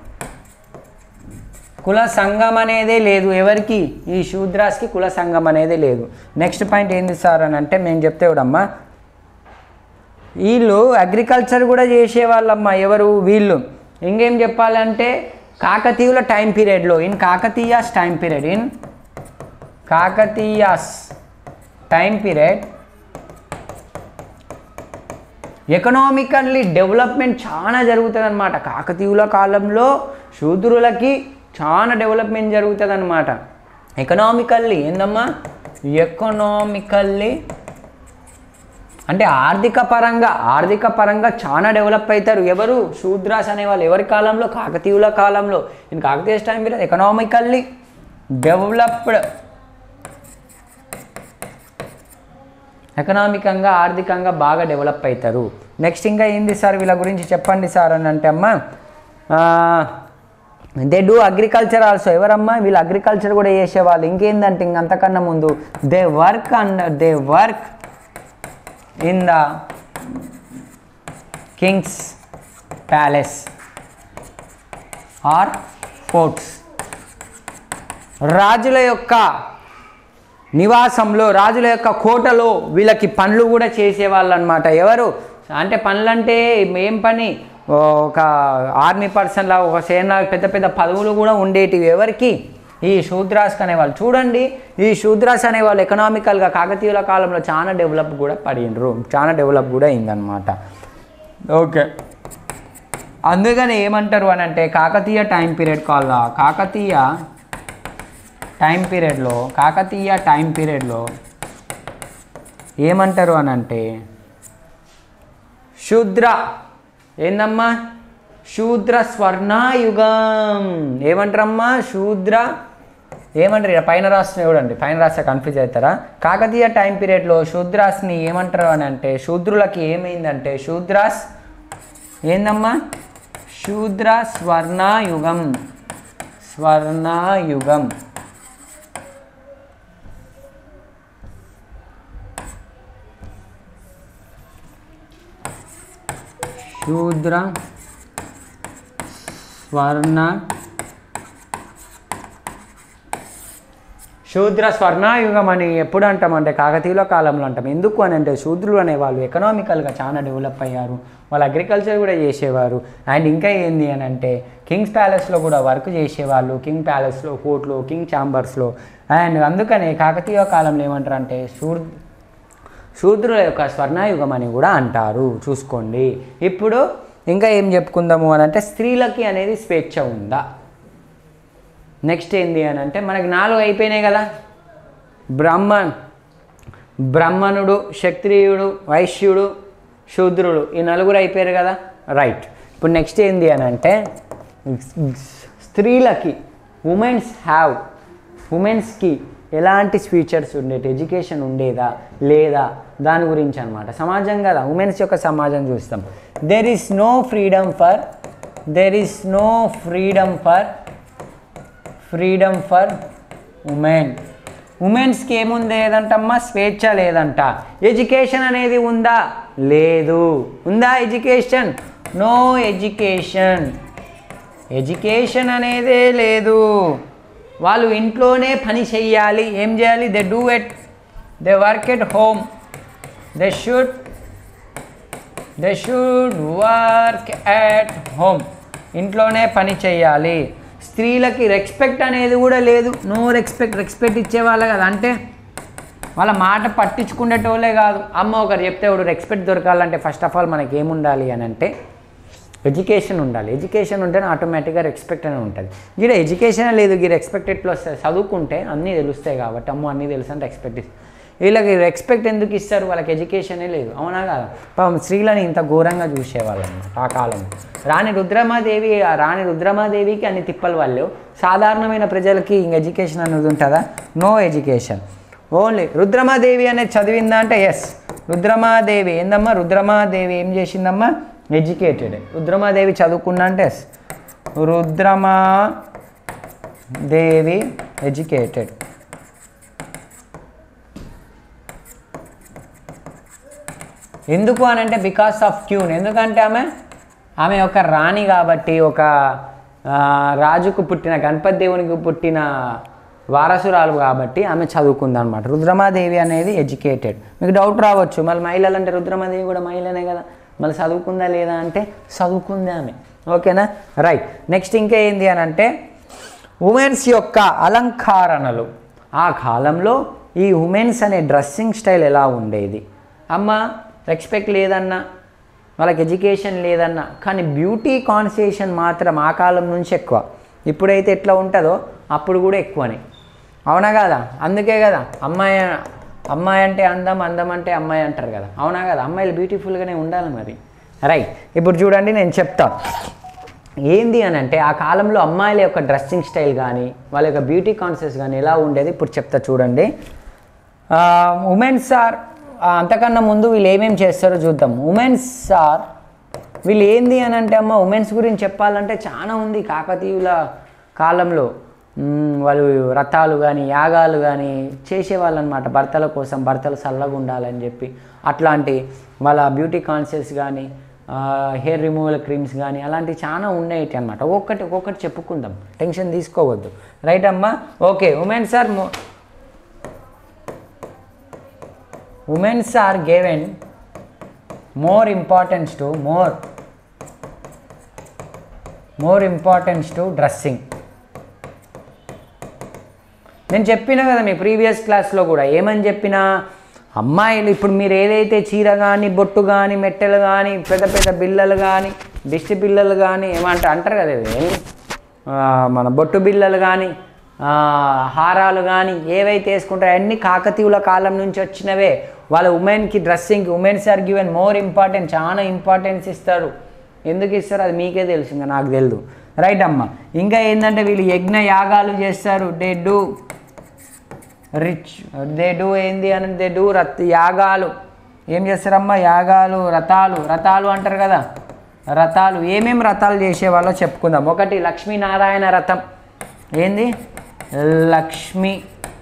కుల సంఘం అనేదే లేదు ఎవరికి ఈ శూద్రాస్కి కుల సంఘం అనేదే లేదు నెక్స్ట్ పాయింట్ ఏంది సార్ అని అంటే మేము చెప్తే చూడమ్మా వీళ్ళు అగ్రికల్చర్ కూడా చేసేవాళ్ళమ్మా ఎవరు వీళ్ళు ఇంకేం చెప్పాలంటే కాకతీయుల టైం పీరియడ్లో in Kakatiyas time period in Kakatiyas time period economically development చాలా జరుగుతుంది అనమాట కాకతీయుల కాలంలో శూద్రులకి చాలా డెవలప్మెంట్ జరుగుతుంది అనమాట ఎకనామికల్లీ ఏందమ్మా ఎకనామికల్లీ అంటే ఆర్థిక పరంగా ఆర్థిక పరంగా చాలా డెవలప్ అవుతారు ఎవరు శూద్రాస్ అనే వాళ్ళు ఎవరి కాలంలో కాకతీయుల కాలంలో in Kakatiya time period economically developed ఎకనామికంగా ఆర్థికంగా బాగా డెవలప్ అవుతారు నెక్స్ట్ ఇంకా ఏంది సార్ వీళ్ళ గురించి చెప్పండి సార్ అని అంటే అమ్మా దే డూ అగ్రికల్చర్ ఆల్సో ఎవరమ్మా వీళ్ళు అగ్రికల్చర్ కూడా చేసేవాళ్ళు ఇంకేందంటే ఇంకంతకన్నా ముందు they work and they work in the kings palace or forts రాజుల యొక్క నివాసంలో రాజుల యొక్క కోటలో వీళ్ళకి పనులు కూడా చేసేవాళ్ళు అనమాట ఎవరు అంటే పనులంటే ఏం పని ఒక ఆర్మీ పర్సన్లా ఒక సేన పెద్ద పెద్ద పదవులు కూడా ఉండేటివి ఎవరికి ఈ శూద్రాస్ అనేవాళ్ళు చూడండి ఈ శూద్రాస్ అనేవాళ్ళు ఎకనామికల్గా కాకతీయుల కాలంలో చాలా డెవలప్ కూడా పడినరు చాలా డెవలప్ కూడా అయిందనమాట ఓకే అందుకని ఏమంటారు అని అంటే Kakatiya time period call Kakatiya time పీరియడ్లో కాకతీయ టైం పీరియడ్లో ఏమంటారు అని అంటే శూద్ర ఏందమ్మా శూద్ర స్వర్ణాయుగం ఏమంటారమ్మా శూద్ర ఏమంటారు ఇక్కడ పైన రాసిన చూడండి పైన రాస్తే కన్ఫ్యూజ్ అవుతారా కాకతీయ టైం పీరియడ్లో శూద్రాస్ని ఏమంటారు అని అంటే శూద్రులకి ఏమైందంటే శూద్రాస్ ఏందమ్మా శూద్ర స్వర్ణాయుగం స్వర్ణాయుగం శూద్ర స్వర్ణ శూద్ర స్వర్ణాయుగం అని ఎప్పుడు అంటామంటే కాకతీయుల కాలంలో అంటాం ఎందుకు అని అంటే శూద్రులు అనేవాళ్ళు ఎకనామికల్గా చాలా డెవలప్ అయ్యారు వాళ్ళు అగ్రికల్చర్ కూడా చేసేవారు అండ్ ఇంకా ఏంది అని అంటే కింగ్స్ ప్యాలెస్లో కూడా వర్క్ చేసేవాళ్ళు కింగ్ ప్యాలెస్లో కోర్టులో కింగ్ ఛాంబర్స్లో అండ్ అందుకనే కాకతీయ కాలంలో ఏమంటారు అంటే శూర్ శూద్రుల యొక్క స్వర్ణాయుగం అని కూడా అంటారు చూసుకోండి ఇప్పుడు ఇంకా ఏం చెప్పుకుందాము అని అంటే స్త్రీలకి అనేది స్వేచ్ఛ ఉందా నెక్స్ట్ ఏంది అని అంటే మనకి నాలుగు అయిపోయినాయి కదా బ్రహ్మన్ బ్రహ్మణుడు క్షత్రియుడు వైశ్యుడు శూద్రుడు ఈ నలుగురు అయిపోయారు కదా రైట్ ఇప్పుడు నెక్స్ట్ ఏంది అని అంటే స్త్రీలకి ఉమెన్స్ హ్యావ్ ఉమెన్స్కి ఎలాంటి ఫీచర్స్ ఉండేటి ఎడ్యుకేషన్ ఉండేదా లేదా దాని గురించి అనమాట సమాజం కదా ఉమెన్స్ యొక్క సమాజం చూస్తాం there is no freedom for there is no freedom for freedom for women ఉమెన్స్కి ఏముంది లేదంటమ్మా స్వేచ్ఛ లేదంట ఎడ్యుకేషన్ అనేది ఉందా లేదు ఉందా ఎడ్యుకేషన్ నో ఎడ్యుకేషన్ ఎడ్యుకేషన్ అనేదే లేదు వాళ్ళు ఇంట్లోనే పని చెయ్యాలి ఏం చేయాలి they do at they work at home they should they should work at home ఇంట్లోనే పని చేయాలి స్త్రీలకి రెస్పెక్ట్ అనేది కూడా లేదు నో రెస్పెక్ట్ రెస్పెక్ట్ ఇచ్చేవాళ్ళే కదా అంటే వాళ్ళ మాట పట్టించుకునేటోళ్ళే కాదు అమ్మ ఒకరు చెప్తే ఒకడు రెస్పెక్ట్ దొరకాలంటే ఫస్ట్ ఆఫ్ ఆల్ మనకి ఏముండాలి అని అంటే ఎడ్యుకేషన్ ఉండాలి ఎడ్యుకేషన్ ఉంటేనే ఆటోమేటిక్గా రెస్పెక్ట్ అనేది ఉంటుంది గీడ ఎడ్యుకేషన్ లేదు గీ రెస్పెక్ట్ ఎట్లా వస్తుంది చదువుకుంటే అన్నీ తెలుస్తాయి కాబట్టి అమ్మో అన్నీ తెలుసు అంటే రెస్పెక్ట్ ఇస్తుంది వీళ్ళకి రెస్పెక్ట్ ఎందుకు ఇస్తారు వాళ్ళకి ఎడ్యుకేషనే లేదు అవునా కాదా పాపం స్త్రీలని ఇంత ఘోరంగా చూసేవాళ్ళు అన్నమాట ఆ కాలంలో రాణి రుద్రమాదేవి ఆ రాణి రుద్రమాదేవికి అన్ని తిప్పలు వాళ్ళు సాధారణమైన ప్రజలకి ఇంక ఎడ్యుకేషన్ అనేది ఉంటుందా నో ఎడ్యుకేషన్ ఓన్లీ రుద్రమాదేవి అనేది చదివిందా అంటే ఎస్ రుద్రమాదేవి ఏందమ్మా రుద్రమాదేవి ఏం చేసిందమ్మా ఎడ్యుకేటెడ్ రుద్రమాదేవి చదువుకున్నా అంటే ఎస్ రుద్రమాదేవి ఎడ్యుకేటెడ్ ఎందుకు అని అంటే బికాస్ ఆఫ్ క్యూన్ ఎందుకంటే ఆమె ఆమె ఒక రాణి కాబట్టి ఒక ఆ, రాజుకు పుట్టిన గణపతి దేవునికి పుట్టిన వారసురాలు కాబట్టి ఆమె చదువుకుందనమాట రుద్రమాదేవి అనేది ఎడ్యుకేటెడ్ మీకు డౌట్ రావచ్చు మళ్ళీ మహిళలు అంటే రుద్రమాదేవి కూడా మహిళనే కదా మళ్ళీ చదువుకుందా లేదా అంటే చదువుకుంది ఆమె ఓకేనా రైట్ నెక్స్ట్ ఇంకా ఏంది అని అంటే ఉమెన్స్ యొక్క అలంకారణలు ఆ కాలంలో ఈ ఉమెన్స్ అనే డ్రెస్సింగ్ స్టైల్ ఎలా ఉండేది అమ్మ రెస్పెక్ట్ లేదన్నా వాళ్ళకి ఎడ్యుకేషన్ లేదన్న కానీ బ్యూటీ కాన్సన్ట్రేషన్ మాత్రం ఆ కాలం నుంచి ఎక్కువ ఇప్పుడైతే ఎట్లా ఉంటుందో అప్పుడు కూడా ఎక్కువనే అవునా కదా అందుకే కదా అమ్మాయి అమ్మాయి అంటే అందం అందం అంటే అమ్మాయి అంటారు కదా అవునా కదా అమ్మాయిలు బ్యూటిఫుల్గానే ఉండాలి మరి రైట్ ఇప్పుడు చూడండి నేను చెప్తా ఏంది అని అంటే ఆ కాలంలో అమ్మాయిల యొక్క డ్రెస్సింగ్ స్టైల్ కానీ వాళ్ళ యొక్క బ్యూటీ కాన్షియస్ కానీ ఎలా ఉండేది ఇప్పుడు చెప్తా చూడండి ఉమెన్స్ ఆర్ అంతకన్నా ముందు వీళ్ళు ఏమేమి చేస్తారో చూద్దాం ఉమెన్స్ ఆర్ వీళ్ళు ఏంది అని అంటే అమ్మ ఉమెన్స్ గురించి చెప్పాలంటే చాలా ఉంది కాకతీయుల కాలంలో మ్మ్, వాళ్ళు రథాలు కానీ యాగాలు కానీ చేసేవాళ్ళు అనమాట భర్తల కోసం భర్తలు చల్లగా ఉండాలని చెప్పి అట్లాంటి వాళ్ళ బ్యూటీ కాన్షియస్ కానీ హెయిర్ రిమూవల్ క్రీమ్స్ కానీ అలాంటివి చాలా ఉన్నాయి అనమాట ఒక్కొక్కటి ఒక్కొక్కటి చెప్పుకుందాం టెన్షన్ తీసుకోవద్దు రైట్ అమ్మా okay womens are womens are given more importance to more more importance to dressing నేను చెప్పిన కదా మీ ప్రీవియస్ క్లాస్లో కూడా ఏమని చెప్పినా అమ్మాయిలు ఇప్పుడు మీరు ఏదైతే చీర కానీ బొట్టు కానీ మెట్టెలు కానీ పెద్ద పెద్ద బిల్లలు కానీ దిష్టి బిల్లలు కానీ ఏమంటారు అంటారు కదా ఇది ఆ, మన బొట్టు బిల్లలు కానీ హారాలు కానీ ఏవైతే వేసుకుంటారో అన్ని కాకతీయుల కాలం నుంచి వచ్చినవే వాళ్ళ ఉమెన్కి డ్రెస్సింగ్కి womens are given more important చాలా ఇంపార్టెన్స్ ఇస్తారు ఎందుకు ఇస్తారు అది మీకే తెలుసు ఇంకా నాకు తెలియదు రైట్ అమ్మ ఇంకా ఏంటంటే వీళ్ళు యజ్ఞ యాగాలు చేస్తారు they do rich they do ఏంది అని దే డూ రత్ యాగాలు ఏం చేస్తారమ్మా యాగాలు రథాలు రథాలు అంటారు కదా రథాలు ఏమేం రథాలు చేసేవాళ్ళో చెప్పుకుందాం ఒకటి లక్ష్మీనారాయణ రథం ఏంది లక్ష్మీ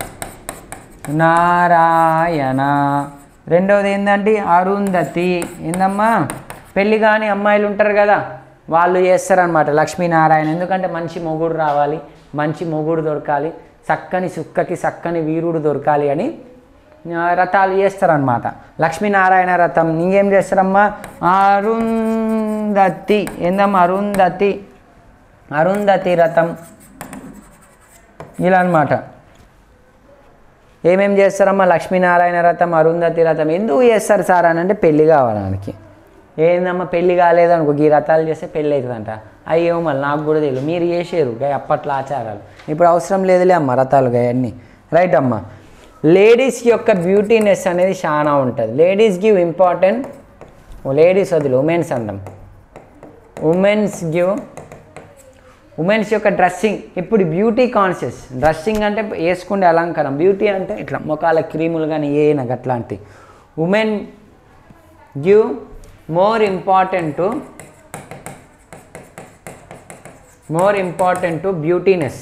నారాయణ రెండవది ఏంటంటే అరుంధతి ఏందమ్మా పెళ్ళి కాని అమ్మాయిలు ఉంటారు కదా వాళ్ళు చేస్తారనమాట లక్ష్మీనారాయణ ఎందుకంటే మంచి మొగుడు రావాలి మంచి మొగుడు దొరకాలి చక్కని సుక్కకి చక్కని వీరుడు దొరకాలి అని ఆ, రథాలు చేస్తారనమాట లక్ష్మీనారాయణ రథం ఇంకేం చేస్తారమ్మా అరుంధతి ఏందమ్మా అరుంధతి అరుంధతి రథం ఇలా అనమాట ఏమేం చేస్తారమ్మా లక్ష్మీనారాయణ రథం అరుంధతి రథం ఎందుకు చేస్తారు సార్ అని అంటే పెళ్ళి కావడానికి ఏందమ్మా పెళ్ళి కాలేదనుకో ఈ రథాలు చేస్తే పెళ్ళి అవుతుందంట అయ్యో మళ్ళీ నాకు కూడా తెలియదు మీరు చేసారు గా అప్పట్లో ఆచారాలు ఇప్పుడు అవసరం లేదులే అమ్మ రథాలు అవన్నీ రైట్ అమ్మా లేడీస్ యొక్క బ్యూటీనెస్ అనేది చాలా ఉంటుంది లేడీస్ గివ్ ఇంపార్టెంట్ లేడీస్ వదిలి ఉమెన్స్ అంటాం ఉమెన్స్ గివ్ ఉమెన్స్ యొక్క డ్రెస్సింగ్ ఇప్పుడు బ్యూటీ కాన్షియస్ డ్రెస్సింగ్ అంటే వేసుకునే అలంకారం బ్యూటీ అంటే ఇట్లా ముఖాల క్రీములు కానీ ఏనా అట్లాంటి women give more important to more important to beautiness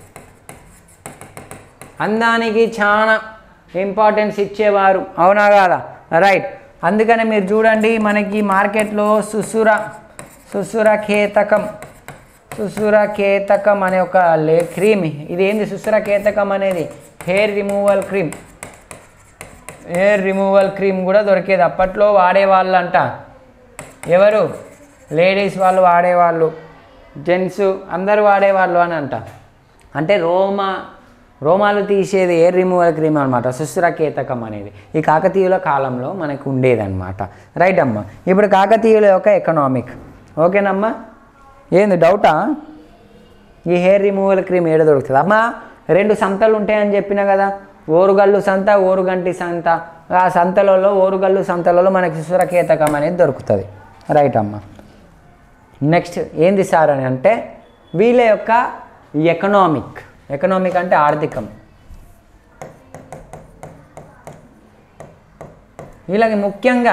అందానికి చాలా ఇంపార్టెన్స్ ఇచ్చేవారు అవునా కాదా రైట్ అందుకనే మీరు చూడండి మనకి మార్కెట్లో సుసుర సుసుర కేతకం సుసుర కేతకం అనే ఒక లే క్రీమ్ ఇది ఏంది సుసుర కేతకం అనేది hair removal cream hair removal cream కూడా దొరికేది అప్పట్లో వాడేవాళ్ళంట ఎవరు లేడీస్ వాళ్ళు వాడేవాళ్ళు జెంట్స్ అందరూ వాడేవాళ్ళు అని అంట అంటే రోమా రోమాలు తీసేది ఎయిర్ రిమూవల్ క్రీమ్ అనమాట సుశ్రకేతకం అనేది ఈ కాకతీయుల కాలంలో మనకు ఉండేదన్నమాట రైట్ అమ్మా ఇప్పుడు కాకతీయుల యొక్క ఎకనామిక్ ఓకేనమ్మా ఏంది డౌటా ఈ హెయిర్ రిమూవల్ క్రీమ్ ఏడ దొరుకుతుంది అమ్మా రెండు సంతలు ఉంటాయని చెప్పిన కదా ఓరుగల్లు సంత ఓరుగంటి సంత ఆ సంతలలో ఓరుగల్లు సంతలలో మనకి సురకేతకం అనేది దొరుకుతుంది రైట్ అమ్మా నెక్స్ట్ ఏంది సార్ అని అంటే వీళ్ళ యొక్క ఎకనామిక్ ఎకనామిక్ అంటే ఆర్థికం వీళ్ళకి ముఖ్యంగా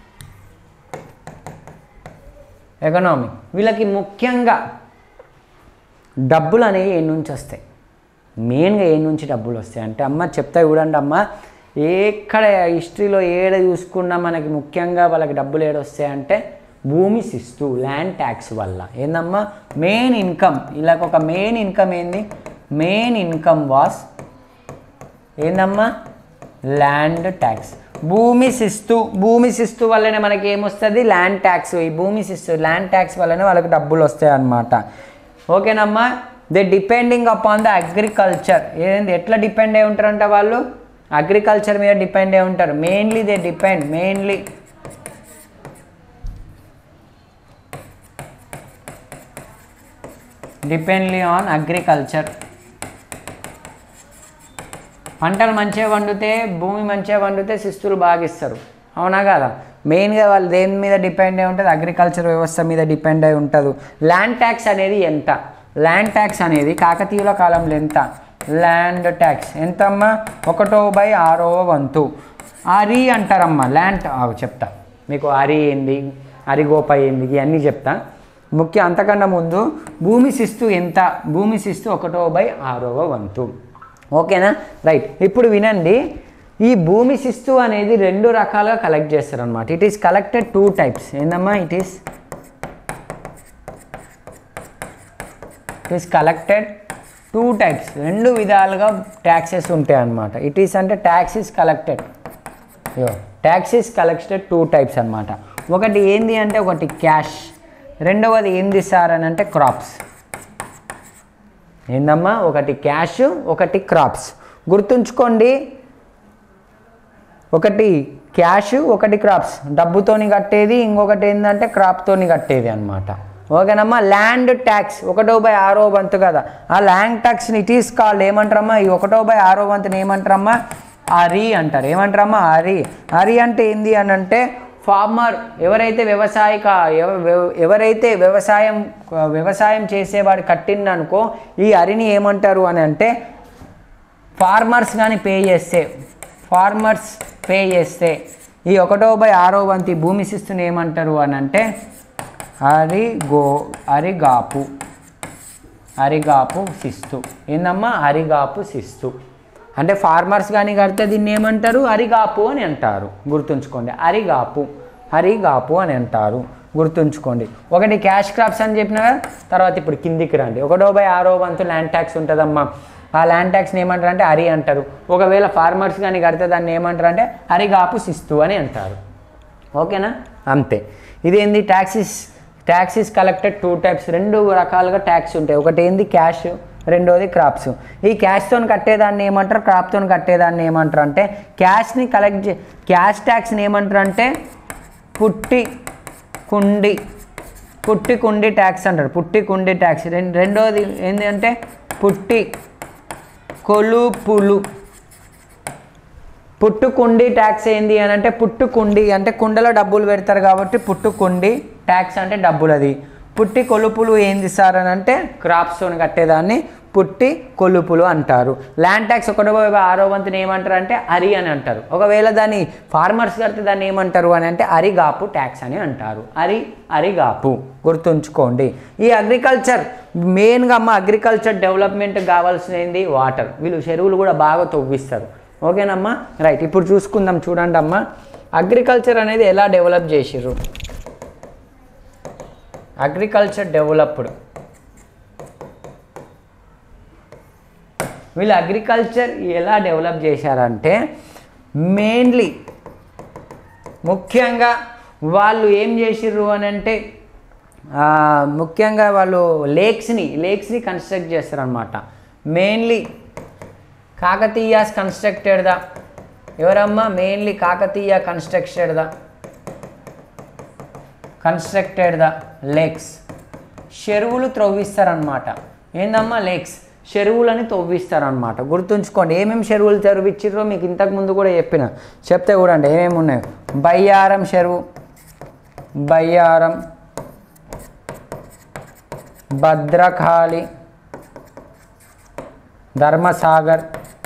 ఎకనామిక్ వీళ్ళకి ముఖ్యంగా డబ్బులు అనేవి ఏ నుంచి వస్తాయి మెయిన్గా ఏ నుంచి డబ్బులు వస్తాయి అంటే అమ్మ చెప్తా చూడండి అమ్మ ఎక్కడ హిస్టరీలో ఏడ చూసుకున్నా మనకి ముఖ్యంగా వాళ్ళకి డబ్బులు ఏడొస్తాయి అంటే భూమి శిస్తు ల్యాండ్ ట్యాక్స్ వల్ల ఏందమ్మా మెయిన్ ఇన్కమ్ వీళ్ళకి ఒక మెయిన్ ఇన్కమ్ ఏంది మెయిన్ ఇన్కమ్ వాస్ ఏందమ్మా ల్యాండ్ ట్యాక్స్ భూమి శిస్తు భూమి శిస్తు వల్లనే మనకి ఏమొస్తుంది ల్యాండ్ ట్యాక్స్ ఈ భూమి శిస్తు ల్యాండ్ ట్యాక్స్ వల్లనే వాళ్ళకి డబ్బులు వస్తాయి అన్నమాట ఓకేనమ్మా they depending upon the agriculture ఏంది ఎట్లా డిపెండ్ అయి ఉంటారంట వాళ్ళు అగ్రికల్చర్ మీద డిపెండ్ అయి ఉంటారు mainly they depend mainly dependly on agriculture పంటలు మంచిగా వండితే భూమి మంచిగా వండితే శిస్తులు బాగా ఇస్తారు అవునా కదా మెయిన్గా వాళ్ళు దేని మీద డిపెండ్ అయి ఉంటుంది అగ్రికల్చర్ వ్యవస్థ మీద డిపెండ్ అయి ఉంటుంది ల్యాండ్ ట్యాక్స్ అనేది ఎంత ల్యాండ్ ట్యాక్స్ అనేది కాకతీయుల కాలంలో ఎంత ల్యాండ్ ట్యాక్స్ ఎంతమ్మా ఒకటో బై ఆరో వంతు అరి అంటారమ్మా ల్యాండ్ ఆగు చెప్తా మీకు అరి ఏంది అరిగోప ఏంది ఇవన్నీ చెప్తా ముఖ్య అంతకన్నా ముందు భూమి శిస్తు ఎంత భూమి శిస్తు ఒకటో బై ఆరవ వంతు ఓకేనా రైట్ ఇప్పుడు వినండి ఈ భూమి శిస్తు అనేది రెండు రకాలుగా కలెక్ట్ చేస్తారు అనమాట it is collected two types ఏందమ్మా it is it is collected two types రెండు విధాలుగా ట్యాక్సెస్ ఉంటాయి అన్నమాట ఇట్ ఈస్ అంటే tax is collected tax is collected two types అన్నమాట ఒకటి ఏంది అంటే ఒకటి క్యాష్ రెండవది ఏంది సార్ అని అంటే క్రాప్స్ ఏందమ్మా ఒకటి క్యాష్ ఒకటి క్రాప్స్ గుర్తుంచుకోండి ఒకటి క్యాష్ ఒకటి క్రాప్స్ డబ్బుతోని కట్టేది ఇంకొకటి ఏంటంటే క్రాప్తోని కట్టేది అనమాట ఓకేనమ్మా ల్యాండ్ ట్యాక్స్ ఒకటో బై ఆరో వంతు కదా ఆ ల్యాండ్ ట్యాక్స్ని ఇట్ ఈస్ కాల్డ్ ఏమంటారమ్మా ఈ ఒకటో బై ఆరో వంతుని ఏమంటారమ్మా అరి అంటారు ఏమంటారమ్మా అరి అరి అంటే ఏంది అని అంటే ఫార్మర్ ఎవరైతే వ్యవసాయక ఎవ- ఎవ- ఎవరైతే వ్యవసాయం వ్యవసాయం చేసేవాడు కట్టిందనుకో ఈ అరిని ఏమంటారు అని అంటే ఫార్మర్స్ కానీ పే చేస్తే ఫార్మర్స్ పే చేస్తే ఈ ఒకటో బై ఆరో వంతి భూమి శిస్తుని ఏమంటారు అని అంటే అరిగో అరిగాపు అరిగాపు శిస్తు ఏందమ్మా అరిగాపు శిస్తు అంటే ఫార్మర్స్ కానీ కడితే దీన్ని ఏమంటారు అరిగాపు అని అంటారు గుర్తుంచుకోండి అరిగాపు అరిగాపు అని అంటారు గుర్తుంచుకోండి ఒకటి క్యాష్ క్రాప్స్ అని చెప్పిన కదా తర్వాత ఇప్పుడు కిందికి రండి ఒకటో బై ఆరో వంతు ల్యాండ్ ట్యాక్స్ ఉంటుందమ్మా ఆ ల్యాండ్ ట్యాక్స్ని ఏమంటారు అంటే అరి అంటారు ఒకవేళ ఫార్మర్స్ కానీ కడితే దాన్ని ఏమంటారు అంటే అరిగాపు శిస్తు అని అంటారు ఓకేనా అంతే ఇదేంది taxes taxes collected two types రెండు రకాలుగా ట్యాక్స్ ఉంటాయి ఒకటి ఏంది క్యాష్ రెండోది క్రాప్స్ ఈ క్యాష్తో కట్టేదాన్ని ఏమంటారు క్రాప్తో కట్టేదాన్ని ఏమంటారు అంటే క్యాష్ని కలెక్ట్ చే క్యాష్ ట్యాక్స్ని ఏమంటారు అంటే పుట్టి కుండి పుట్టి కుండి ట్యాక్స్ అంటారు పుట్టి కుండి ట్యాక్స్ రెం- రెండోది ఏంటి అంటే పుట్టి కొలుపులు పుట్టుకుండి ట్యాక్స్ ఏంది అని అంటే పుట్టుకుండి అంటే కుండలో డబ్బులు పెడతారు కాబట్టి పుట్టుకుండి ట్యాక్స్ అంటే డబ్బులు అది పుట్టి కొలుపులు ఏంది సార్ అని అంటే క్రాప్స్తో కట్టేదాన్ని పుట్టి కొలుపులు అంటారు ల్యాండ్ ట్యాక్స్ ఒకటో ఆరో వంతుని ఏమంటారు అంటే అరి అని అంటారు ఒకవేళ దాన్ని ఫార్మర్స్ కడితే దాన్ని ఏమంటారు అని అంటే అరిగాపు ట్యాక్స్ అని అంటారు అరి అరిగాపు గుర్తుంచుకోండి ఈ అగ్రికల్చర్ మెయిన్గా అమ్మ అగ్రికల్చర్ డెవలప్మెంట్ కావాల్సింది వాటర్ వీళ్ళు చెరువులు కూడా బాగా తవ్విస్తారు ఓకేనమ్మా రైట్ ఇప్పుడు చూసుకుందాం చూడండి అమ్మా అగ్రికల్చర్ అనేది ఎలా డెవలప్ చేసిర్రు అగ్రికల్చర్ డెవలప్డ్ వీళ్ళు అగ్రికల్చర్ ఎలా డెవలప్ చేశారంటే మెయిన్లీ ముఖ్యంగా వాళ్ళు ఏం చేసిర్రు అని అంటే ఆ, ముఖ్యంగా వాళ్ళు లేక్స్ని లేక్స్ని కన్స్ట్రక్ట్ చేస్తారనమాట మెయిన్లీ కాకతీయాస్ కన్స్ట్రక్టెడ్ ద ఎవరమ్మా mainly Kakatiya constructed the constructed the lakes చెరువులు త్రవ్విస్తారనమాట ఏందమ్మా లేక్స్ చెరువులని తవ్విస్తారనమాట గుర్తుంచుకోండి ఏమేమి చెరువులు తెరవిచ్చిర్రో మీకు ఇంతకు ముందు కూడా చెప్పిన చెప్తే చూడండి ఏమేమి ఉన్నాయి బయ్యారం చెరువు బయ్యారం భద్రకాళి ధర్మసాగర్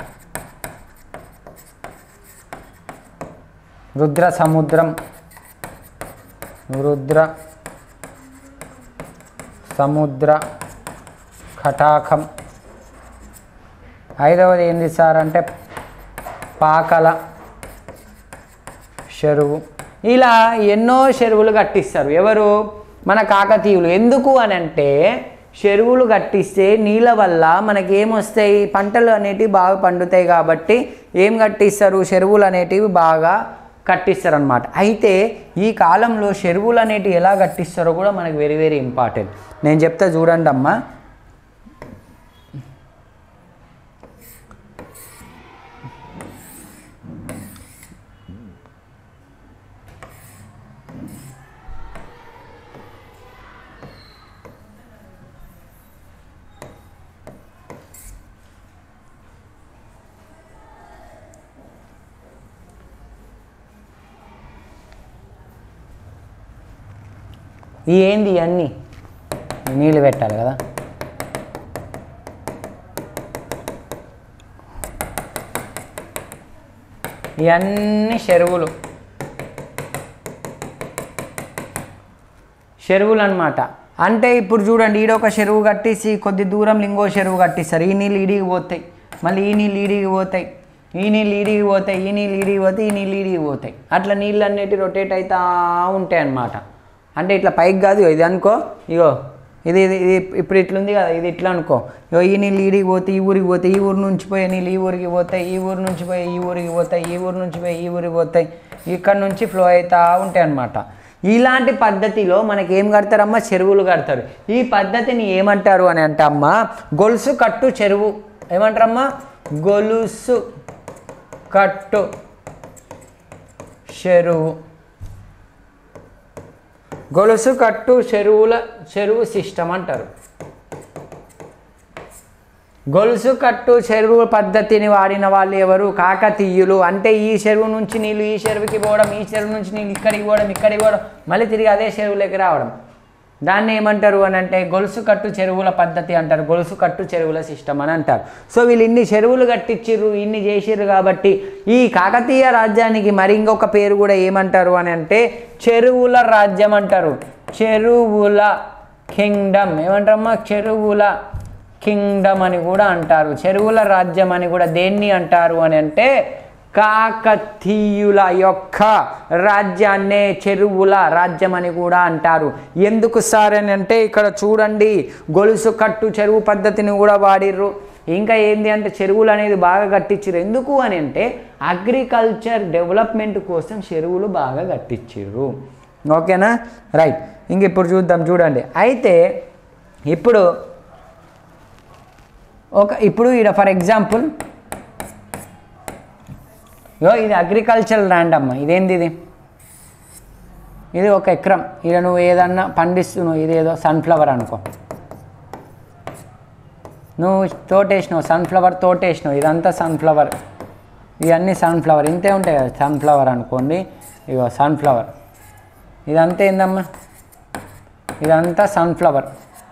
రుద్ర సముద్రం రుద్ర సముద్ర కటాకం ఐదవది ఏంది సార్ అంటే పాకల చెరువు ఇలా ఎన్నో చెరువులు కట్టిస్తారు ఎవరు మన కాకతీయులు ఎందుకు అని అంటే చెరువులు కట్టిస్తే నీళ్ళ వల్ల మనకి ఏమొస్తాయి పంటలు అనేటివి బాగా పండుతాయి కాబట్టి ఏం కట్టిస్తారు చెరువులు అనేటివి బాగా కట్టిస్తారు అనమాట అయితే ఈ కాలంలో చెరువులు అనేటివి ఎలా కట్టిస్తారో కూడా మనకు వెరీ వెరీ ఇంపార్టెంట్ నేను చెప్తా చూడండి అమ్మా ఈ ఏంది ఇవన్నీ నీళ్ళు పెట్టాలి కదా ఇవన్నీ చెరువులు చెరువులు అనమాట అంటే ఇప్పుడు చూడండి ఈడొక చెరువు కట్టేసి కొద్ది దూరం ఇంకో చెరువు కట్టిస్తారు ఈ నీళ్ళు ఈడికి పోతాయి మళ్ళీ ఈ నీళ్ళు ఈడికి పోతాయి ఈ నీళ్ళు ఈడికి పోతాయి ఈ నీళ్ళు ఈడికి పోతాయి ఈ నీళ్ళు ఈడికి పోతాయి అట్లా నీళ్ళు అన్నిటి రొటేట్ అవుతా ఉంటాయి అన్నమాట అంటే ఇట్లా పైకి కాదు ఇది అనుకో ఇగో ఇది ఇది ఇది ఇప్పుడు ఇట్లుంది కదా ఇది ఇట్లా అనుకో ఇగో ఈ నీళ్ళు ఈడికి పోతే ఈ ఊరికి పోతాయి ఈ ఊరు నుంచి పోయే నీళ్ళు ఈ ఊరికి పోతాయి ఈ ఊరు నుంచి పోయి ఈ ఊరికి పోతాయి ఈ ఊరు నుంచి పోయి ఈ ఊరికి పోతాయి ఇక్కడ నుంచి ఫ్లో అవుతా ఉంటాయి అన్నమాట ఇలాంటి పద్ధతిలో మనకి ఏం కడతారమ్మా చెరువులు కడతారు ఈ పద్ధతిని ఏమంటారు అని అంటే అమ్మ గొలుసు కట్టు చెరువు ఏమంటారమ్మా గొలుసు కట్టు చెరువు గొలుసు కట్టు చెరువుల చెరువు సిస్టమ్ అంటారు గొలుసు కట్టు చెరువు పద్ధతిని వాడిన వాళ్ళు ఎవరు కాకతీయులు అంటే ఈ చెరువు నుంచి నీళ్ళు ఈ చెరువుకి పోవడం ఈ చెరువు నుంచి నీళ్ళు ఇక్కడికి పోవడం ఇక్కడికి పోవడం మళ్ళీ తిరిగి అదే చెరువులోకి రావడం దాన్ని ఏమంటారు అని అంటే గొలుసు కట్టు చెరువుల పద్ధతి అంటారు గొలుసు కట్టు చెరువుల సిస్టమ్ అని అంటారు సో వీళ్ళు ఇన్ని చెరువులు కట్టించిర్రు ఇన్ని చేసిర్రు కాబట్టి ఈ కాకతీయ రాజ్యానికి మరి ఇంకొక పేరు కూడా ఏమంటారు అని అంటే చెరువుల రాజ్యం అంటారు చెరువుల కింగ్డమ్ ఏమంటారమ్మా చెరువుల కింగ్డమ్ అని కూడా అంటారు చెరువుల రాజ్యం అని కూడా దేన్ని అంటారు అని అంటే కాకతీయుల యొక్క రాజ్యాన్నే చెరువుల రాజ్యం అని కూడా అంటారు ఎందుకు సార్ అని అంటే ఇక్కడ చూడండి గొలుసు కట్టు చెరువు పద్ధతిని కూడా వాడిర్రు ఇంకా ఏంది అంటే చెరువులు అనేది బాగా కట్టించారు ఎందుకు అని అంటే అగ్రికల్చర్ డెవలప్మెంట్ కోసం చెరువులు బాగా కట్టించారు ఓకేనా రైట్ ఇంక ఇప్పుడు చూద్దాం చూడండి అయితే ఇప్పుడు ఒక ఇప్పుడు ఇక్కడ ఫర్ ఎగ్జాంపుల్ యో ఇది అగ్రికల్చరల్ ల్యాండ్ అమ్మ ఇదేంది ఇది ఇది ఒక ఎకరం ఇక నువ్వు ఏదన్నా పండిస్తున్నావు ఇదేదో సన్ఫ్లవర్ అనుకో నువ్వు తోటేసినావు సన్ఫ్లవర్ తోటేసినావు ఇదంతా సన్ఫ్లవర్ ఇవన్నీ సన్ఫ్లవర్ ఇంతే ఉంటాయి కదా సన్ఫ్లవర్ అనుకోండి ఇగో సన్ఫ్లవర్ ఇదంతా ఏందమ్మా ఇదంతా సన్ఫ్లవర్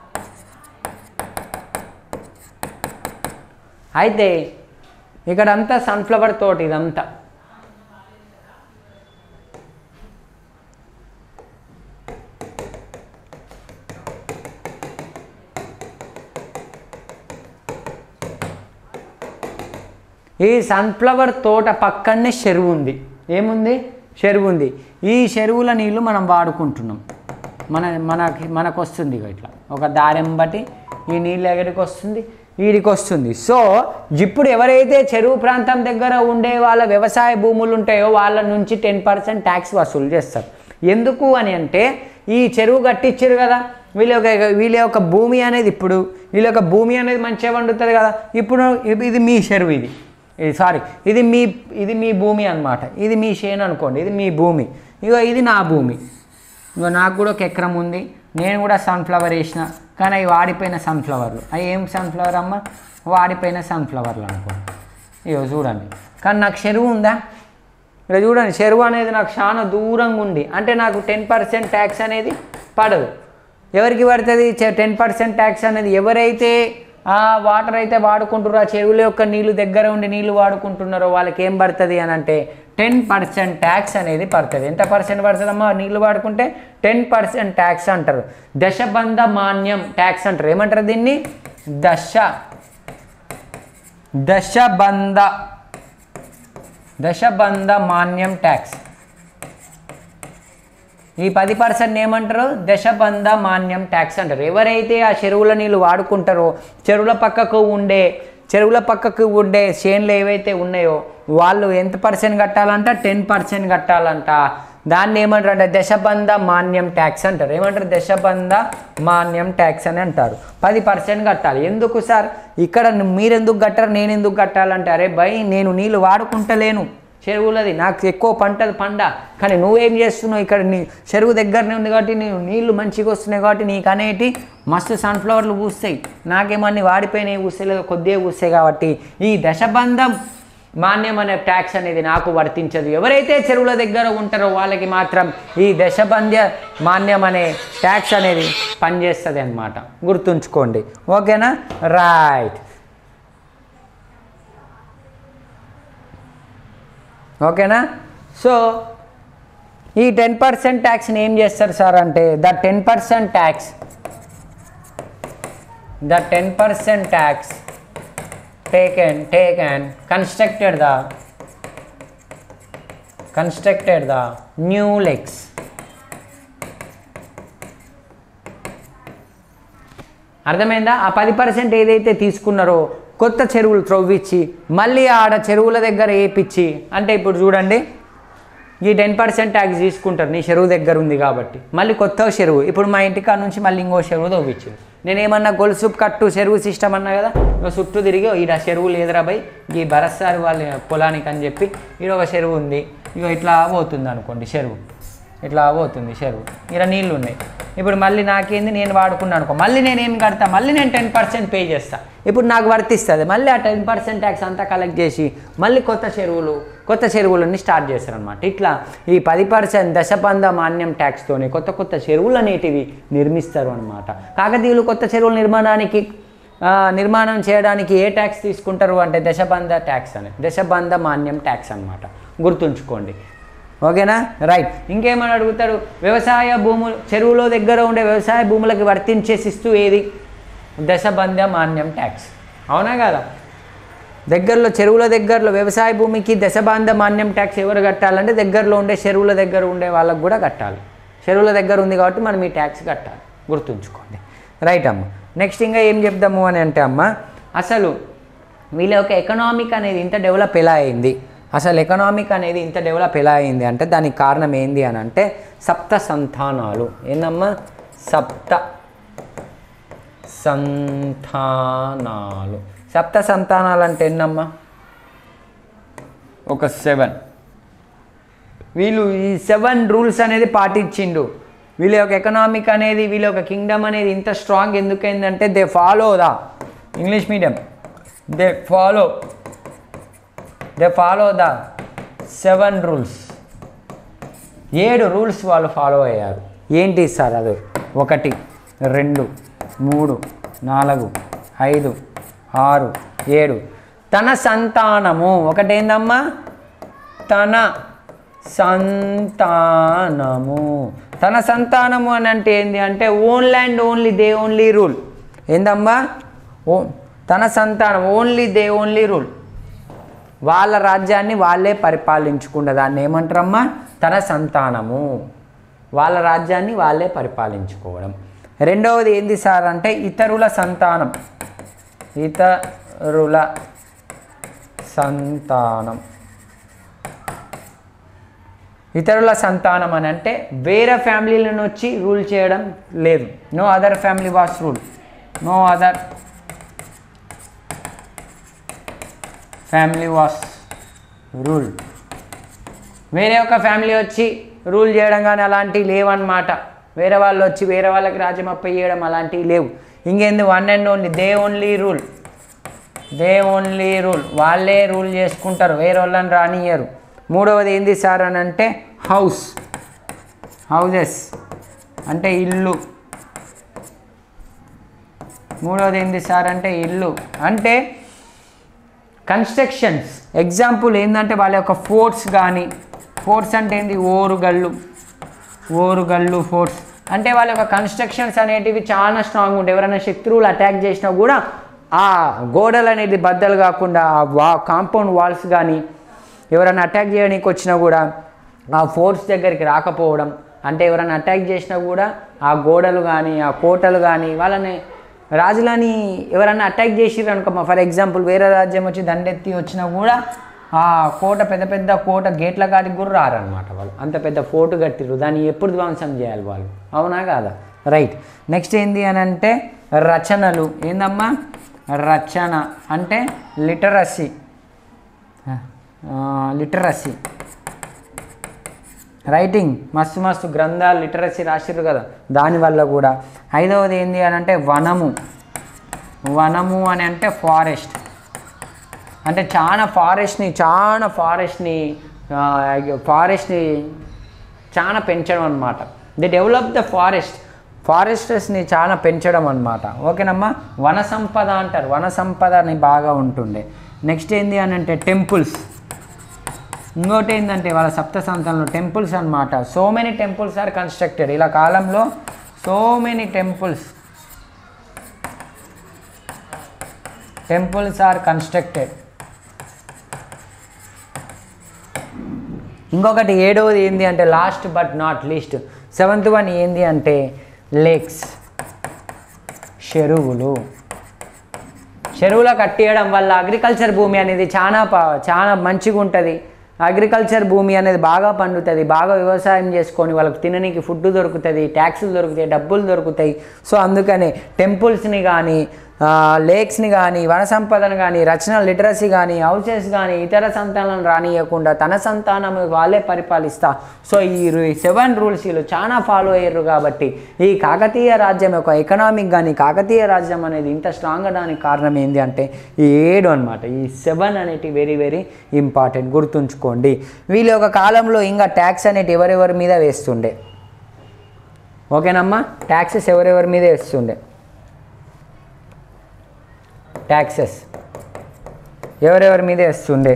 అయితే ఇక్కడంతా సన్ఫ్లవర్ తోట ఇదంతా ఈ సన్ఫ్లవర్ తోట పక్కనే చెరువు ఉంది ఏముంది చెరువు ఉంది ఈ చెరువుల నీళ్ళు మనం వాడుకుంటున్నాం మన మనకి మనకు వస్తుంది ఇగో ఇట్లా ఒక దారెం బట్టి ఈ నీళ్ళు ఎక్కడికి వస్తుంది వీడికి వస్తుంది సో ఇప్పుడు ఎవరైతే చెరువు ప్రాంతం దగ్గర ఉండే వాళ్ళ వ్యవసాయ భూములు ఉంటాయో వాళ్ళ నుంచి టెన్ పర్సెంట్ ట్యాక్స్ వసూలు చేస్తారు ఎందుకు అని అంటే ఈ చెరువు కట్టించారు కదా వీళ్ళ యొక్క వీళ్ళ యొక్క భూమి అనేది ఇప్పుడు వీళ్ళ యొక్క భూమి అనేది మంచిగా వండుతుంది కదా ఇప్పుడు ఇది మీ చెరువు ఇది ఇది సారీ ఇది మీ ఇది మీ భూమి అన్నమాట ఇది మీ చేను అనుకోండి ఇది మీ భూమి ఇగో ఇది నా భూమి ఇగో నాకు కూడా ఒక ఎకరం ఉంది నేను కూడా సన్ఫ్లవర్ వేసిన కానీ అవి వాడిపోయిన సన్ఫ్లవర్లు అవి ఏం సన్ఫ్లవర్ అమ్మ వాడిపోయిన సన్ఫ్లవర్లు అనుకో ఇగో చూడండి కానీ నాకు చెరువు ఉందా ఇక్కడ చూడండి చెరువు అనేది నాకు చాలా దూరంగా ఉంది అంటే నాకు టెన్ పర్సెంట్ ట్యాక్స్ అనేది పడదు ఎవరికి పడుతుంది టెన్ పర్సెంట్ ట్యాక్స్ అనేది ఎవరైతే ఆ వాటర్ అయితే వాడుకుంటారో ఆ చెరువుల యొక్క నీళ్ళు దగ్గర ఉండి నీళ్ళు వాడుకుంటున్నారో వాళ్ళకి ఏం పడుతుంది అని అంటే టెన్ పర్సెంట్ ట్యాక్స్ అనేది పడుతుంది ఎంత పర్సెంట్ పడుతుందమ్మా నీళ్ళు వాడుకుంటే టెన్ పర్సెంట్ ట్యాక్స్ అంటారు దశబంధ మాన్యం ట్యాక్స్ అంటారు ఏమంటారు దీన్ని దశ దశబంధ దశబంధ మాన్యం ట్యాక్స్ ఈ పది పర్సెంట్ ఏమంటారు దశబంధ మాన్యం ట్యాక్స్ అంటారు ఎవరైతే ఆ చెరువుల నీళ్ళు వాడుకుంటారో చెరువుల పక్కకు ఉండే చెరువుల పక్కకు ఉండే చేన్లు ఏవైతే ఉన్నాయో వాళ్ళు ఎంత పర్సెంట్ కట్టాలంట టెన్ పర్సెంట్ కట్టాలంట దాన్ని ఏమంటారు అంటే దశబంధ మాన్యం ట్యాక్స్ అంటారు ఏమంటారు దశబంధ మాన్యం ట్యాక్స్ అని అంటారు పది పర్సెంట్ కట్టాలి ఎందుకు సార్ ఇక్కడ మీరు ఎందుకు కట్టారు నేను ఎందుకు కట్టాలంటే అరే భయ్ నేను నీళ్ళు వాడుకుంటలేను చెరువులది నాకు ఎక్కువ పంటలు పండ కానీ నువ్వేం చేస్తున్నావు ఇక్కడ నీ చెరువు దగ్గరనే ఉంది కాబట్టి నీవు నీళ్లు మంచిగా వస్తున్నాయి కాబట్టి నీకు అనేటి మస్తు సన్ఫ్లవర్లు పూస్తాయి నాకేమన్నీ వాడిపోయినాయి పూస్తాయి లేదా కొద్దిగా పూస్తాయి కాబట్టి ఈ దశబంధం మాన్యం అనే ట్యాక్స్ అనేది నాకు వర్తించదు ఎవరైతే చెరువుల దగ్గర ఉంటారో వాళ్ళకి మాత్రం ఈ దశబంధ్య మాన్యం అనే ట్యాక్స్ అనేది పనిచేస్తుంది అనమాట గుర్తుంచుకోండి ఓకేనా రైట్ ఓకేనా సో ఈ టెన్ పర్సెంట్ ట్యాక్స్ని ఏం చేస్తారు సార్ అంటే the ten percent tax the ten percent tax taken taken constructed the constructed the new lakes అర్థమైందా ఆ పది పర్సెంట్ ఏదైతే తీసుకున్నారో కొత్త చెరువులు త్రవ్వించి మళ్ళీ ఆడ చెరువుల దగ్గర వేపించి అంటే ఇప్పుడు చూడండి ఈ టెన్ పర్సెంట్ ట్యాక్స్ తీసుకుంటారు నీ చెరువు దగ్గర ఉంది కాబట్టి మళ్ళీ కొత్త చెరువు ఇప్పుడు మా ఇంటికాడ నుంచి మళ్ళీ ఇంకో చెరువు తవ్వించారు నేనేమన్నా గొలుసు కట్టు చెరువు సిస్టమ్ అన్నా కదా ఇక చుట్టూ తిరిగి ఈడ చెరువు లేదురా బై ఈ భరత్సారి వాళ్ళ పొలానికి అని చెప్పి ఈడ ఒక చెరువు ఉంది ఇక ఇట్లా పోతుంది అనుకోండి చెరువు ఇట్లా పోతుంది చెరువు ఇక్కడ నీళ్ళు ఉన్నాయి ఇప్పుడు మళ్ళీ నాకేంది నేను వాడుకున్నాను అనుకో మళ్ళీ నేను ఏం కడతా మళ్ళీ నేను టెన్ పర్సెంట్ పే చేస్తా ఇప్పుడు నాకు వర్తిస్తుంది మళ్ళీ ఆ టెన్ పర్సెంట్ ట్యాక్స్ అంతా కలెక్ట్ చేసి మళ్ళీ కొత్త చెరువులు కొత్త చెరువులన్నీ స్టార్ట్ చేస్తారనమాట ఇట్లా ఈ పది పర్సెంట్ దశబంధ మాన్యం ట్యాక్స్తోని కొత్త కొత్త చెరువులు అనేటివి నిర్మిస్తారు అనమాట కాకతీయులు కొత్త చెరువుల నిర్మాణానికి ఆ, నిర్మాణం చేయడానికి ఏ ట్యాక్స్ తీసుకుంటారు అంటే దశబంధ ట్యాక్స్ అని దశబంధ మాన్యం ట్యాక్స్ అన్నమాట గుర్తుంచుకోండి ఓకేనా రైట్ ఇంకేమని అడుగుతారు వ్యవసాయ భూములు చెరువులో దగ్గర ఉండే వ్యవసాయ భూములకు వర్తించే శిస్తు ఏది దశబంధ మాన్యం ట్యాక్స్ అవునా కదా దగ్గరలో చెరువుల దగ్గరలో వ్యవసాయ భూమికి దశబాంధ మాన్యం ట్యాక్స్ ఎవరు కట్టాలంటే దగ్గరలో ఉండే చెరువుల దగ్గర ఉండే వాళ్ళకు కూడా కట్టాలి చెరువుల దగ్గర ఉంది కాబట్టి మనం ఈ ట్యాక్స్ కట్టాలి గుర్తుంచుకోండి రైట్ అమ్మ నెక్స్ట్ ఇంకా ఏం చెప్దాము అని అంటే అమ్మ అసలు వీళ్ళ యొక్క ఎకనామిక్ అనేది ఇంత డెవలప్ ఎలా అయింది అసలు ఎకనామిక్ అనేది ఇంత డెవలప్ ఎలా అయింది అంటే దానికి కారణం ఏంది అని అంటే సప్త సంతానాలు ఏందమ్మా సప్త సంతానాలు సప్త సంతానాలు అంటే ఎన్నమ్మా ఒక సెవెన్ వీళ్ళు ఈ సెవెన్ రూల్స్ అనేది పాటించిండు వీళ్ళ యొక్క ఎకనామిక్ అనేది వీళ్ళ యొక్క కింగ్డమ్ అనేది ఇంత స్ట్రాంగ్ ఎందుకైందంటే they follow the English medium they follow they follow the seven rules ఏడు రూల్స్ వాళ్ళు ఫాలో అయ్యారు ఏంటి సార్ అది ఒకటి రెండు మూడు నాలుగు ఐదు ఆరు ఏడు తన సంతానము ఒకటేందమ్మా తన సంతానము తన సంతానము అని అంటే ఏంది అంటే own land only they only rule ఏందమ్మా ఓ తన సంతానం ఓన్లీ దే ఓన్లీ రూల్ వాళ్ళ రాజ్యాన్ని వాళ్ళే పరిపాలించుకుంటారు దాన్ని ఏమంటారమ్మా తన సంతానము వాళ్ళ రాజ్యాన్ని వాళ్ళే పరిపాలించుకోవడం రెండవది ఏంది సార్ అంటే ఇతరుల సంతానం ఇతరుల సంతానం ఇతరుల సంతానం అని అంటే వేరే ఫ్యామిలీలను వచ్చి రూల్ చేయడం లేదు no other family was rule no other family was rule వేరే ఒక ఫ్యామిలీ వచ్చి రూల్ చేయడం కానీ అలాంటివి లేవన్నమాట వేరే వాళ్ళు వచ్చి వేరే వాళ్ళకి రాజ్యం అప్పయ్యడం అలాంటివి లేవు ఇంకేంది one and only they only rule they only rule వాళ్ళే రూల్ చేసుకుంటారు వేరే వాళ్ళని రానియరు మూడవది ఏంది సార్ అని అంటే హౌస్ హౌజెస్ అంటే ఇల్లు మూడవది ఏంది సార్ అంటే ఇల్లు అంటే కన్స్ట్రక్షన్స్ ఎగ్జాంపుల్ ఏంటంటే వాళ్ళ యొక్క ఫోర్ట్స్ కానీ ఫోర్ట్స్ అంటే ఏంది ఓరుగల్లు ఓరుగల్లు ఫోర్ట్స్ అంటే వాళ్ళ యొక్క కన్స్ట్రక్షన్స్ అనేటివి చాలా స్ట్రాంగ్ ఉంటాయి ఎవరైనా శత్రువులు అటాక్ చేసినా కూడా ఆ గోడలు అనేది బద్దలు కాకుండా ఆ వా కాంపౌండ్ వాల్స్ కానీ ఎవరైనా అటాక్ చేయడానికి వచ్చినా కూడా ఆ ఫోర్స్ దగ్గరికి రాకపోవడం అంటే ఎవరైనా అటాక్ చేసినా కూడా ఆ గోడలు కానీ ఆ కోటలు కానీ వాళ్ళని రాజులని ఎవరైనా అటాక్ చేసిర్రు అనుకో ఫర్ ఎగ్జాంపుల్ వేరే రాజ్యం వచ్చి దండెత్తి వచ్చినా కూడా ఆ కోట పెద్ద పెద్ద కోట గేట్ల కాడికి కూడా రారనమాట వాళ్ళు అంత పెద్ద ఫోర్టు కట్టిర్రు దాన్ని ఎప్పుడు ధ్వంసం చేయాలి వాళ్ళు అవునా కాదా రైట్ నెక్స్ట్ ఏంది అని అంటే రచనలు ఏందమ్మా రచన అంటే లిటరసీ లిటరసీ రైటింగ్ మస్తు మస్తు గ్రంథాలు లిటరసీ రాసిర్రు కదా దానివల్ల కూడా ఐదవది ఏంది అని అంటే వనము వనము అని అంటే ఫారెస్ట్ అంటే చాలా ఫారెస్ట్ని చాలా ఫారెస్ట్ని ఫారెస్ట్ని చాలా పెంచడం అనమాట ది డెవలప్ ద ఫారెస్ట్ ఫారెస్టర్స్ని చాలా పెంచడం అనమాట ఓకేనమ్మా వన సంపద అంటారు వన సంపదని బాగా ఉంటుండే నెక్స్ట్ ఏంది అని అంటే టెంపుల్స్ ఇంకోటి ఏంటంటే వాళ్ళ సప్త సంతానంలో టెంపుల్స్ అనమాట so many temples are constructed ఇలా కాలంలో so many temples temples are constructed ఇంకొకటి ఏడవది ఏంది అంటే last but not least seventh one ఏంది అంటే లేక్స్ చెరువులు చెరువుల కట్టేయడం వల్ల అగ్రికల్చర్ భూమి అనేది చాలా ప- చాలా మంచిగా ఉంటుంది అగ్రికల్చర్ భూమి అనేది బాగా పండుతుంది బాగా వ్యవసాయం చేసుకొని వాళ్ళకి తిననీకి ఫుడ్ దొరుకుతుంది ట్యాక్సులు దొరుకుతాయి డబ్బులు దొరుకుతాయి సో అందుకనే టెంపుల్స్ని కానీ లేక్స్ని కానీ వన సంపదను కానీ రచన లిటరసీ కానీ హౌసెస్ కానీ ఇతర సంతానాలను రానియకుండా తన సంతానం వాళ్ళే పరిపాలిస్తా సో ఈ సెవెన్ రూల్స్ వీళ్ళు చాలా ఫాలో అయ్యారు కాబట్టి ఈ కాకతీయ రాజ్యం యొక్క ఎకనామిక్ కానీ కాకతీయ రాజ్యం అనేది ఇంత స్ట్రాంగ్ అవడానికి కారణం ఏంటి అంటే ఈ ఏడు అనమాట ఈ సెవెన్ అనేటి వెరీ వెరీ ఇంపార్టెంట్ గుర్తుంచుకోండి వీళ్ళ యొక్క కాలంలో ఇంకా ట్యాక్స్ అనేటి ఎవరెవరి మీద వేస్తుండే ఓకేనమ్మా ట్యాక్సెస్ ఎవరెవరి మీద వేస్తుండే ట్యాక్సెస్ ఎవరెవరి మీద వేస్తుండే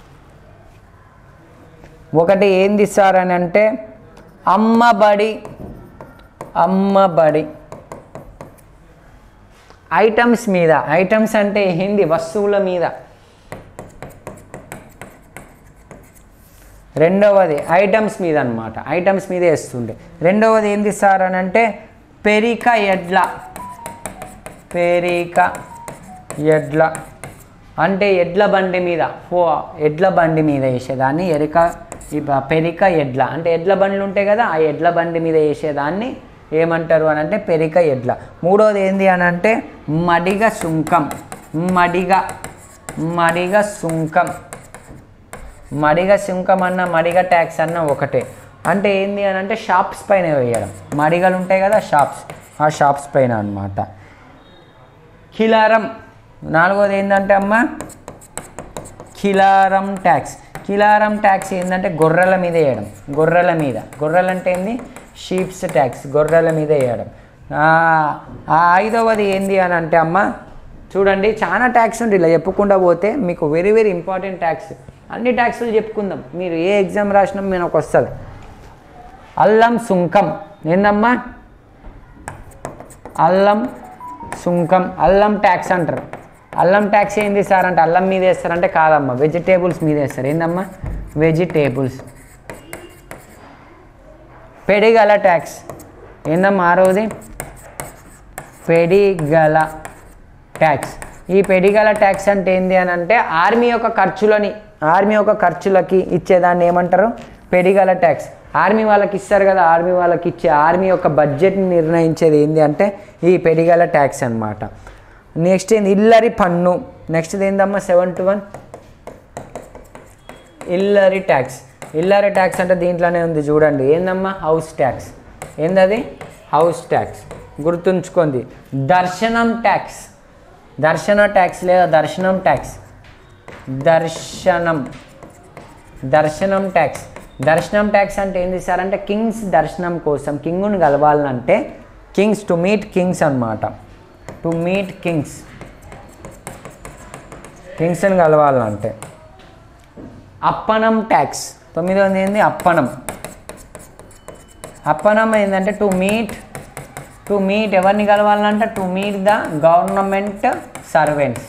ఒకటి ఏంది సార్ అని అంటే అమ్మబడి అమ్మబడి ఐటమ్స్ మీద ఐటమ్స్ అంటే ఏంది వస్తువుల మీద రెండవది ఐటమ్స్ మీద అనమాట ఐటమ్స్ మీద వేస్తుండే రెండవది ఏంది సార్ అని అంటే పెరిక ఎడ్ల పెరిక ఎడ్ల అంటే ఎడ్ల బండి మీద ఫో ఎడ్ల బండి మీద వేసేదాన్ని ఎరిక ఈ బ- పెరిక ఎడ్ల అంటే ఎడ్ల బండ్లు ఉంటాయి కదా ఆ ఎడ్ల బండి మీద వేసేదాన్ని ఏమంటారు అని అంటే పెరిక ఎడ్ల మూడోది ఏంది అని అంటే మడిగ సుంకం మడిగ మడిగ సుంకం మడిగ సుంకం అన్న మడిగ ట్యాక్స్ అన్న ఒకటే అంటే ఏంది అని అంటే షాప్స్ పైన వేయడం మడిగలు ఉంటాయి కదా షాప్స్ ఆ షాప్స్ పైన అన్నమాట కిలారం నాలుగోది ఏంటంటే అమ్మ కిలారం ట్యాక్స్ కిలారం ట్యాక్స్ ఏంటంటే గొర్రెల మీద వేయడం గొర్రెల మీద గొర్రెలు అంటే ఏంది షీప్స్ ట్యాక్స్ గొర్రెల మీద వేయడం ఆ ఆ ఐదవది ఏంది అని అంటే అమ్మ చూడండి చాలా ట్యాక్స్ ఉంది ఇలా చెప్పుకుండా పోతే మీకు వెరీ వెరీ ఇంపార్టెంట్ ట్యాక్స్ అన్ని ట్యాక్సులు చెప్పుకుందాం మీరు ఏ ఎగ్జామ్ రాసినా మీకు వస్తుంది అల్లం సుంకం ఏందమ్మా అల్లం సుంకం అల్లం ట్యాక్స్ అంటారు అల్లం ట్యాక్స్ ఏంది సార్ అంటే అల్లం మీద వేస్తారంటే కాదమ్మా వెజిటేబుల్స్ మీద వేస్తారు ఏందమ్మా వెజిటేబుల్స్ పెడిగల ట్యాక్స్ ఏందమ్మా ఆ రోజు పెడిగల ట్యాక్స్ ఈ పెడిగల ట్యాక్స్ అంటే ఏంది అని అంటే ఆర్మీ యొక్క ఖర్చులని ఆర్మీ యొక్క ఖర్చులకి ఇచ్చేదాన్ని ఏమంటారు పెడిగల ట్యాక్స్ ఆర్మీ వాళ్ళకి ఇస్తారు కదా ఆర్మీ వాళ్ళకి ఇచ్చే ఆర్మీ యొక్క బడ్జెట్ని నిర్ణయించేది ఏంది అంటే ఈ పెడిగల ట్యాక్స్ అన్నమాట నెక్స్ట్ ఏంది ఇల్లరి పన్ను నెక్స్ట్ ఏందమ్మా సెవెన్ టు వన్ ఇల్లరి ట్యాక్స్ ఇల్లరి ట్యాక్స్ అంటే దీంట్లోనే ఉంది చూడండి ఏందమ్మా హౌస్ ట్యాక్స్ ఏందది హౌస్ ట్యాక్స్ గుర్తుంచుకోండి దర్శనం ట్యాక్స్ దర్శన ట్యాక్స్ లేదా దర్శనం ట్యాక్స్ దర్శనం దర్శనం ట్యాక్స్ దర్శనం ట్యాక్స్ అంటే ఏంది సార్ అంటే కింగ్స్ దర్శనం కోసం కింగ్ను కలవాలంటే కింగ్స్ టు మీట్ కింగ్స్ అన్నమాట టు మీట్ కింగ్స్ కింగ్స్ని కలవాలంటే అప్పనం ట్యాక్స్ తొమ్మిదవది ఏంది అప్పనం అప్పనం ఏంటంటే టు మీట్ టు మీట్ ఎవరిని కలవాలంటే to meet the government servants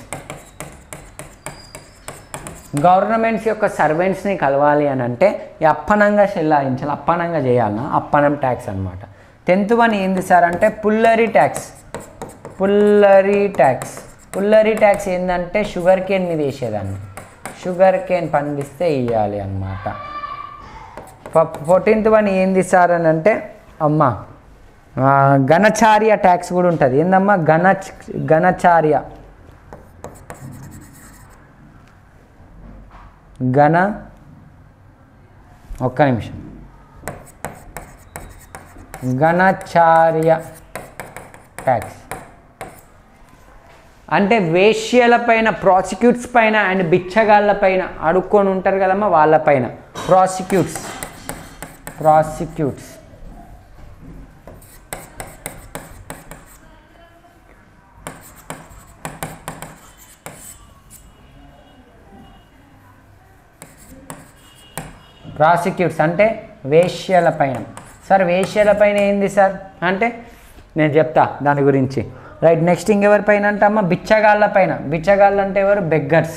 governments యొక్క సర్వెంట్స్ని కలవాలి అని అంటే ఈ అప్పనంగా చెల్లాయించాలి అప్పనంగా చేయాలన్నా అప్పనం ట్యాక్స్ అనమాట టెన్త్ వన్ ఏంది సార్ అంటే పుల్లరి ట్యాక్స్ పుల్లరి ట్యాక్స్ పుల్లరి ట్యాక్స్ ఏంటంటే షుగర్ కేన్ మీద వేసేదాన్ని షుగర్ కేన్ పండిస్తే ఇవ్వాలి అనమాట ఫోర్టీన్త్ వన్ ఏంది సార్ అని అంటే అమ్మ ఆ, ఘనచార్య ట్యాక్స్ కూడా ఉంటుంది ఏందమ్మా ఘన ఘనచార్య ఘన ఒక్క నిమిషం ఘనచార్య ట్యాక్స్ అంటే వేశ్యల పైన ప్రాసిక్యూట్స్ పైన అండ్ బిచ్చగాళ్ళ పైన అడుక్కొని ఉంటారు కదమ్మా వాళ్ళపైన ప్రాసిక్యూట్స్ ప్రాసిక్యూట్స్ ప్రాసిక్యూట్స్ అంటే వేశ్యల పైన సార్ వేశ్యల పైన ఏంది సార్ అంటే నేను చెప్తా దాని గురించి రైట్ నెక్స్ట్ ఇంకెవరి పైన అంటే అమ్మ బిచ్చగాళ్ళ పైన బిచ్చగాళ్ళు అంటే ఎవరు బెగ్గర్స్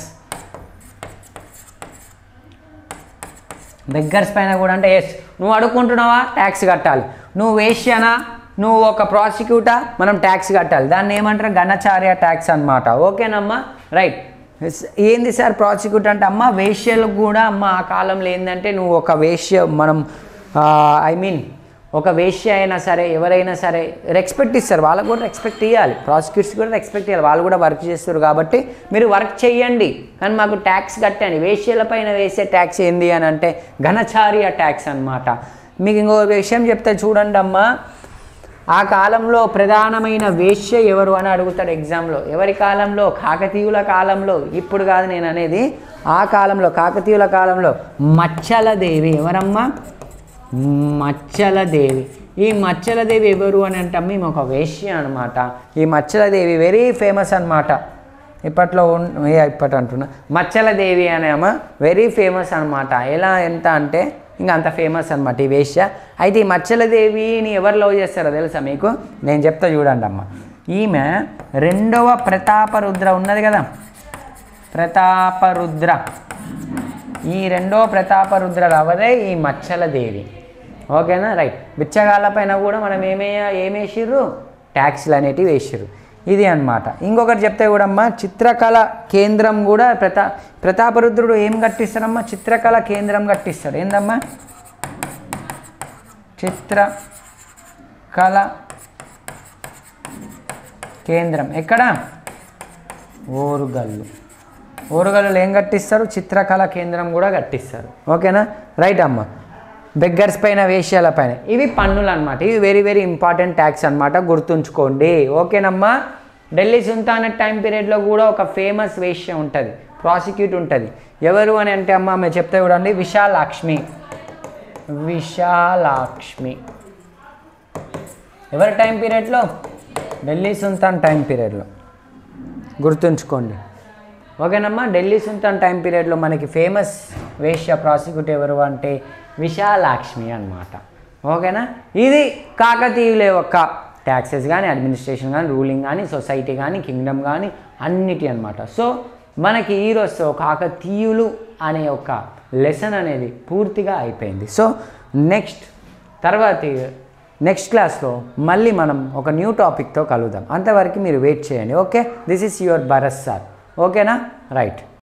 బెగ్గర్స్ పైన కూడా అంటే ఎస్ నువ్వు అడుక్కుంటున్నావా ట్యాక్స్ కట్టాలి నువ్వు వేశ్యనా నువ్వు ఒక ప్రాసిక్యూటా మనం ట్యాక్స్ కట్టాలి దాన్ని ఏమంటారు ఘనచార్య ట్యాక్స్ అనమాట ఓకేనమ్మా రైట్ ఏంది సార్ ప్రాసిక్యూట్ అంటే అమ్మ వేశ్యలకు కూడా అమ్మ ఆ కాలంలో ఏంటంటే నువ్వు ఒక వేశ్య మనం ఐ మీన్ ఒక వేశ్య అయినా సరే ఎవరైనా సరే రెస్పెక్ట్ ఇస్తారు వాళ్ళకు కూడా రెస్పెక్ట్ ఇవ్వాలి ప్రాసిక్యూట్స్ కూడా రెస్పెక్ట్ ఇవ్వాలి వాళ్ళు కూడా వర్క్ చేస్తారు కాబట్టి మీరు వర్క్ చేయండి కానీ మాకు ట్యాక్స్ కట్టండి వేశ్యల పైన వేసే ట్యాక్స్ ఏంది అని అంటే ఘనచార్య ట్యాక్స్ అన్నమాట మీకు ఇంకో విషయం చెప్తే చూడండి అమ్మా ఆ కాలంలో ప్రధానమైన వేశ్య ఎవరు అని అడుగుతాడు ఎగ్జామ్లో ఎవరి కాలంలో కాకతీయుల కాలంలో ఇప్పుడు కాదు నేను అనేది ఆ కాలంలో కాకతీయుల కాలంలో మచ్చల దేవి ఎవరమ్మా మచ్చల దేవి ఈ మచ్చల దేవి ఎవరు అని అంటే మేము ఒక వేశ్య అనమాట ఈ మచ్చల దేవి వెరీ ఫేమస్ అనమాట ఇప్పట్లో ఉన్- ఏ ఇప్పటి అంటున్నా మచ్చల దేవి అనే అమ్మ వెరీ ఫేమస్ అనమాట ఎలా ఎంత అంటే ఇంకా అంత ఫేమస్ అనమాట ఈ వేశ్య అయితే ఈ మచ్చల దేవిని ఎవరు లవ్ చేస్తారో తెలుసా మీకు నేను చెప్తా చూడండి అమ్మ ఈమె రెండవ ప్రతాపరుద్ర ఉన్నది కదా ప్రతాపరుద్ర ఈ రెండో ప్రతాపరుద్ర రవదే ఈ మచ్చల దేవి ఓకేనా రైట్ బిచ్చగాళ్ళ పైన కూడా మనం ఏమేయ ఏమేసిర్రు ట్యాక్స్లు అనేటివి వేసిర్రు ఇది అన్నమాట ఇంకొకటి చెప్తే కూడా అమ్మా చిత్రకళ కేంద్రం కూడా ప్రతా ప్రతాపరుద్రుడు ఏం కట్టిస్తారమ్మా చిత్రకళ కేంద్రం కట్టిస్తాడు ఏందమ్మా చిత్ర కళ కేంద్రం ఎక్కడ ఓరుగల్లు ఓరుగల్లులో ఏం కట్టిస్తారు చిత్రకళ కేంద్రం కూడా కట్టిస్తారు ఓకేనా రైట్ అమ్మ బెగ్గర్స్ పైన వేష్యాల పైన ఇవి పన్నులు అనమాట ఇవి వెరీ వెరీ ఇంపార్టెంట్ ట్యాక్స్ అనమాట గుర్తుంచుకోండి ఓకేనమ్మా ఢిల్లీ సుల్తానట్ టైం పీరియడ్లో కూడా ఒక ఫేమస్ వేష్య ఉంటుంది ప్రాసిక్యూట్ ఉంటుంది ఎవరు అని అంటే అమ్మ మీరు చెప్తే చూడండి విశాలాక్ష్మి విశాలాక్ష్మి ఎవరి టైం పీరియడ్లో ఢిల్లీ సుల్తాన్ టైం పీరియడ్లో గుర్తుంచుకోండి ఓకేనమ్మా ఢిల్లీ సుల్తాన్ టైం పీరియడ్లో మనకి ఫేమస్ వేశ్య ప్రాసిక్యూటర్ ఎవరు అంటే విశాలాక్ష్మి అన్నమాట ఓకేనా ఇది కాకతీయుల యొక్క ట్యాక్సెస్ కానీ అడ్మినిస్ట్రేషన్ కానీ రూలింగ్ కానీ సొసైటీ కానీ కింగ్డమ్ కానీ అన్నిటి అన్నమాట సో మనకి ఈరోజు కాకతీయులు అనే ఒక లెసన్ అనేది పూర్తిగా అయిపోయింది సో నెక్స్ట్ తర్వాతి నెక్స్ట్ క్లాస్లో మళ్ళీ మనం ఒక న్యూ టాపిక్తో కలుద్దాం అంతవరకు మీరు వెయిట్ చేయండి okay this is your Bharat sir ఓకేనా రైట్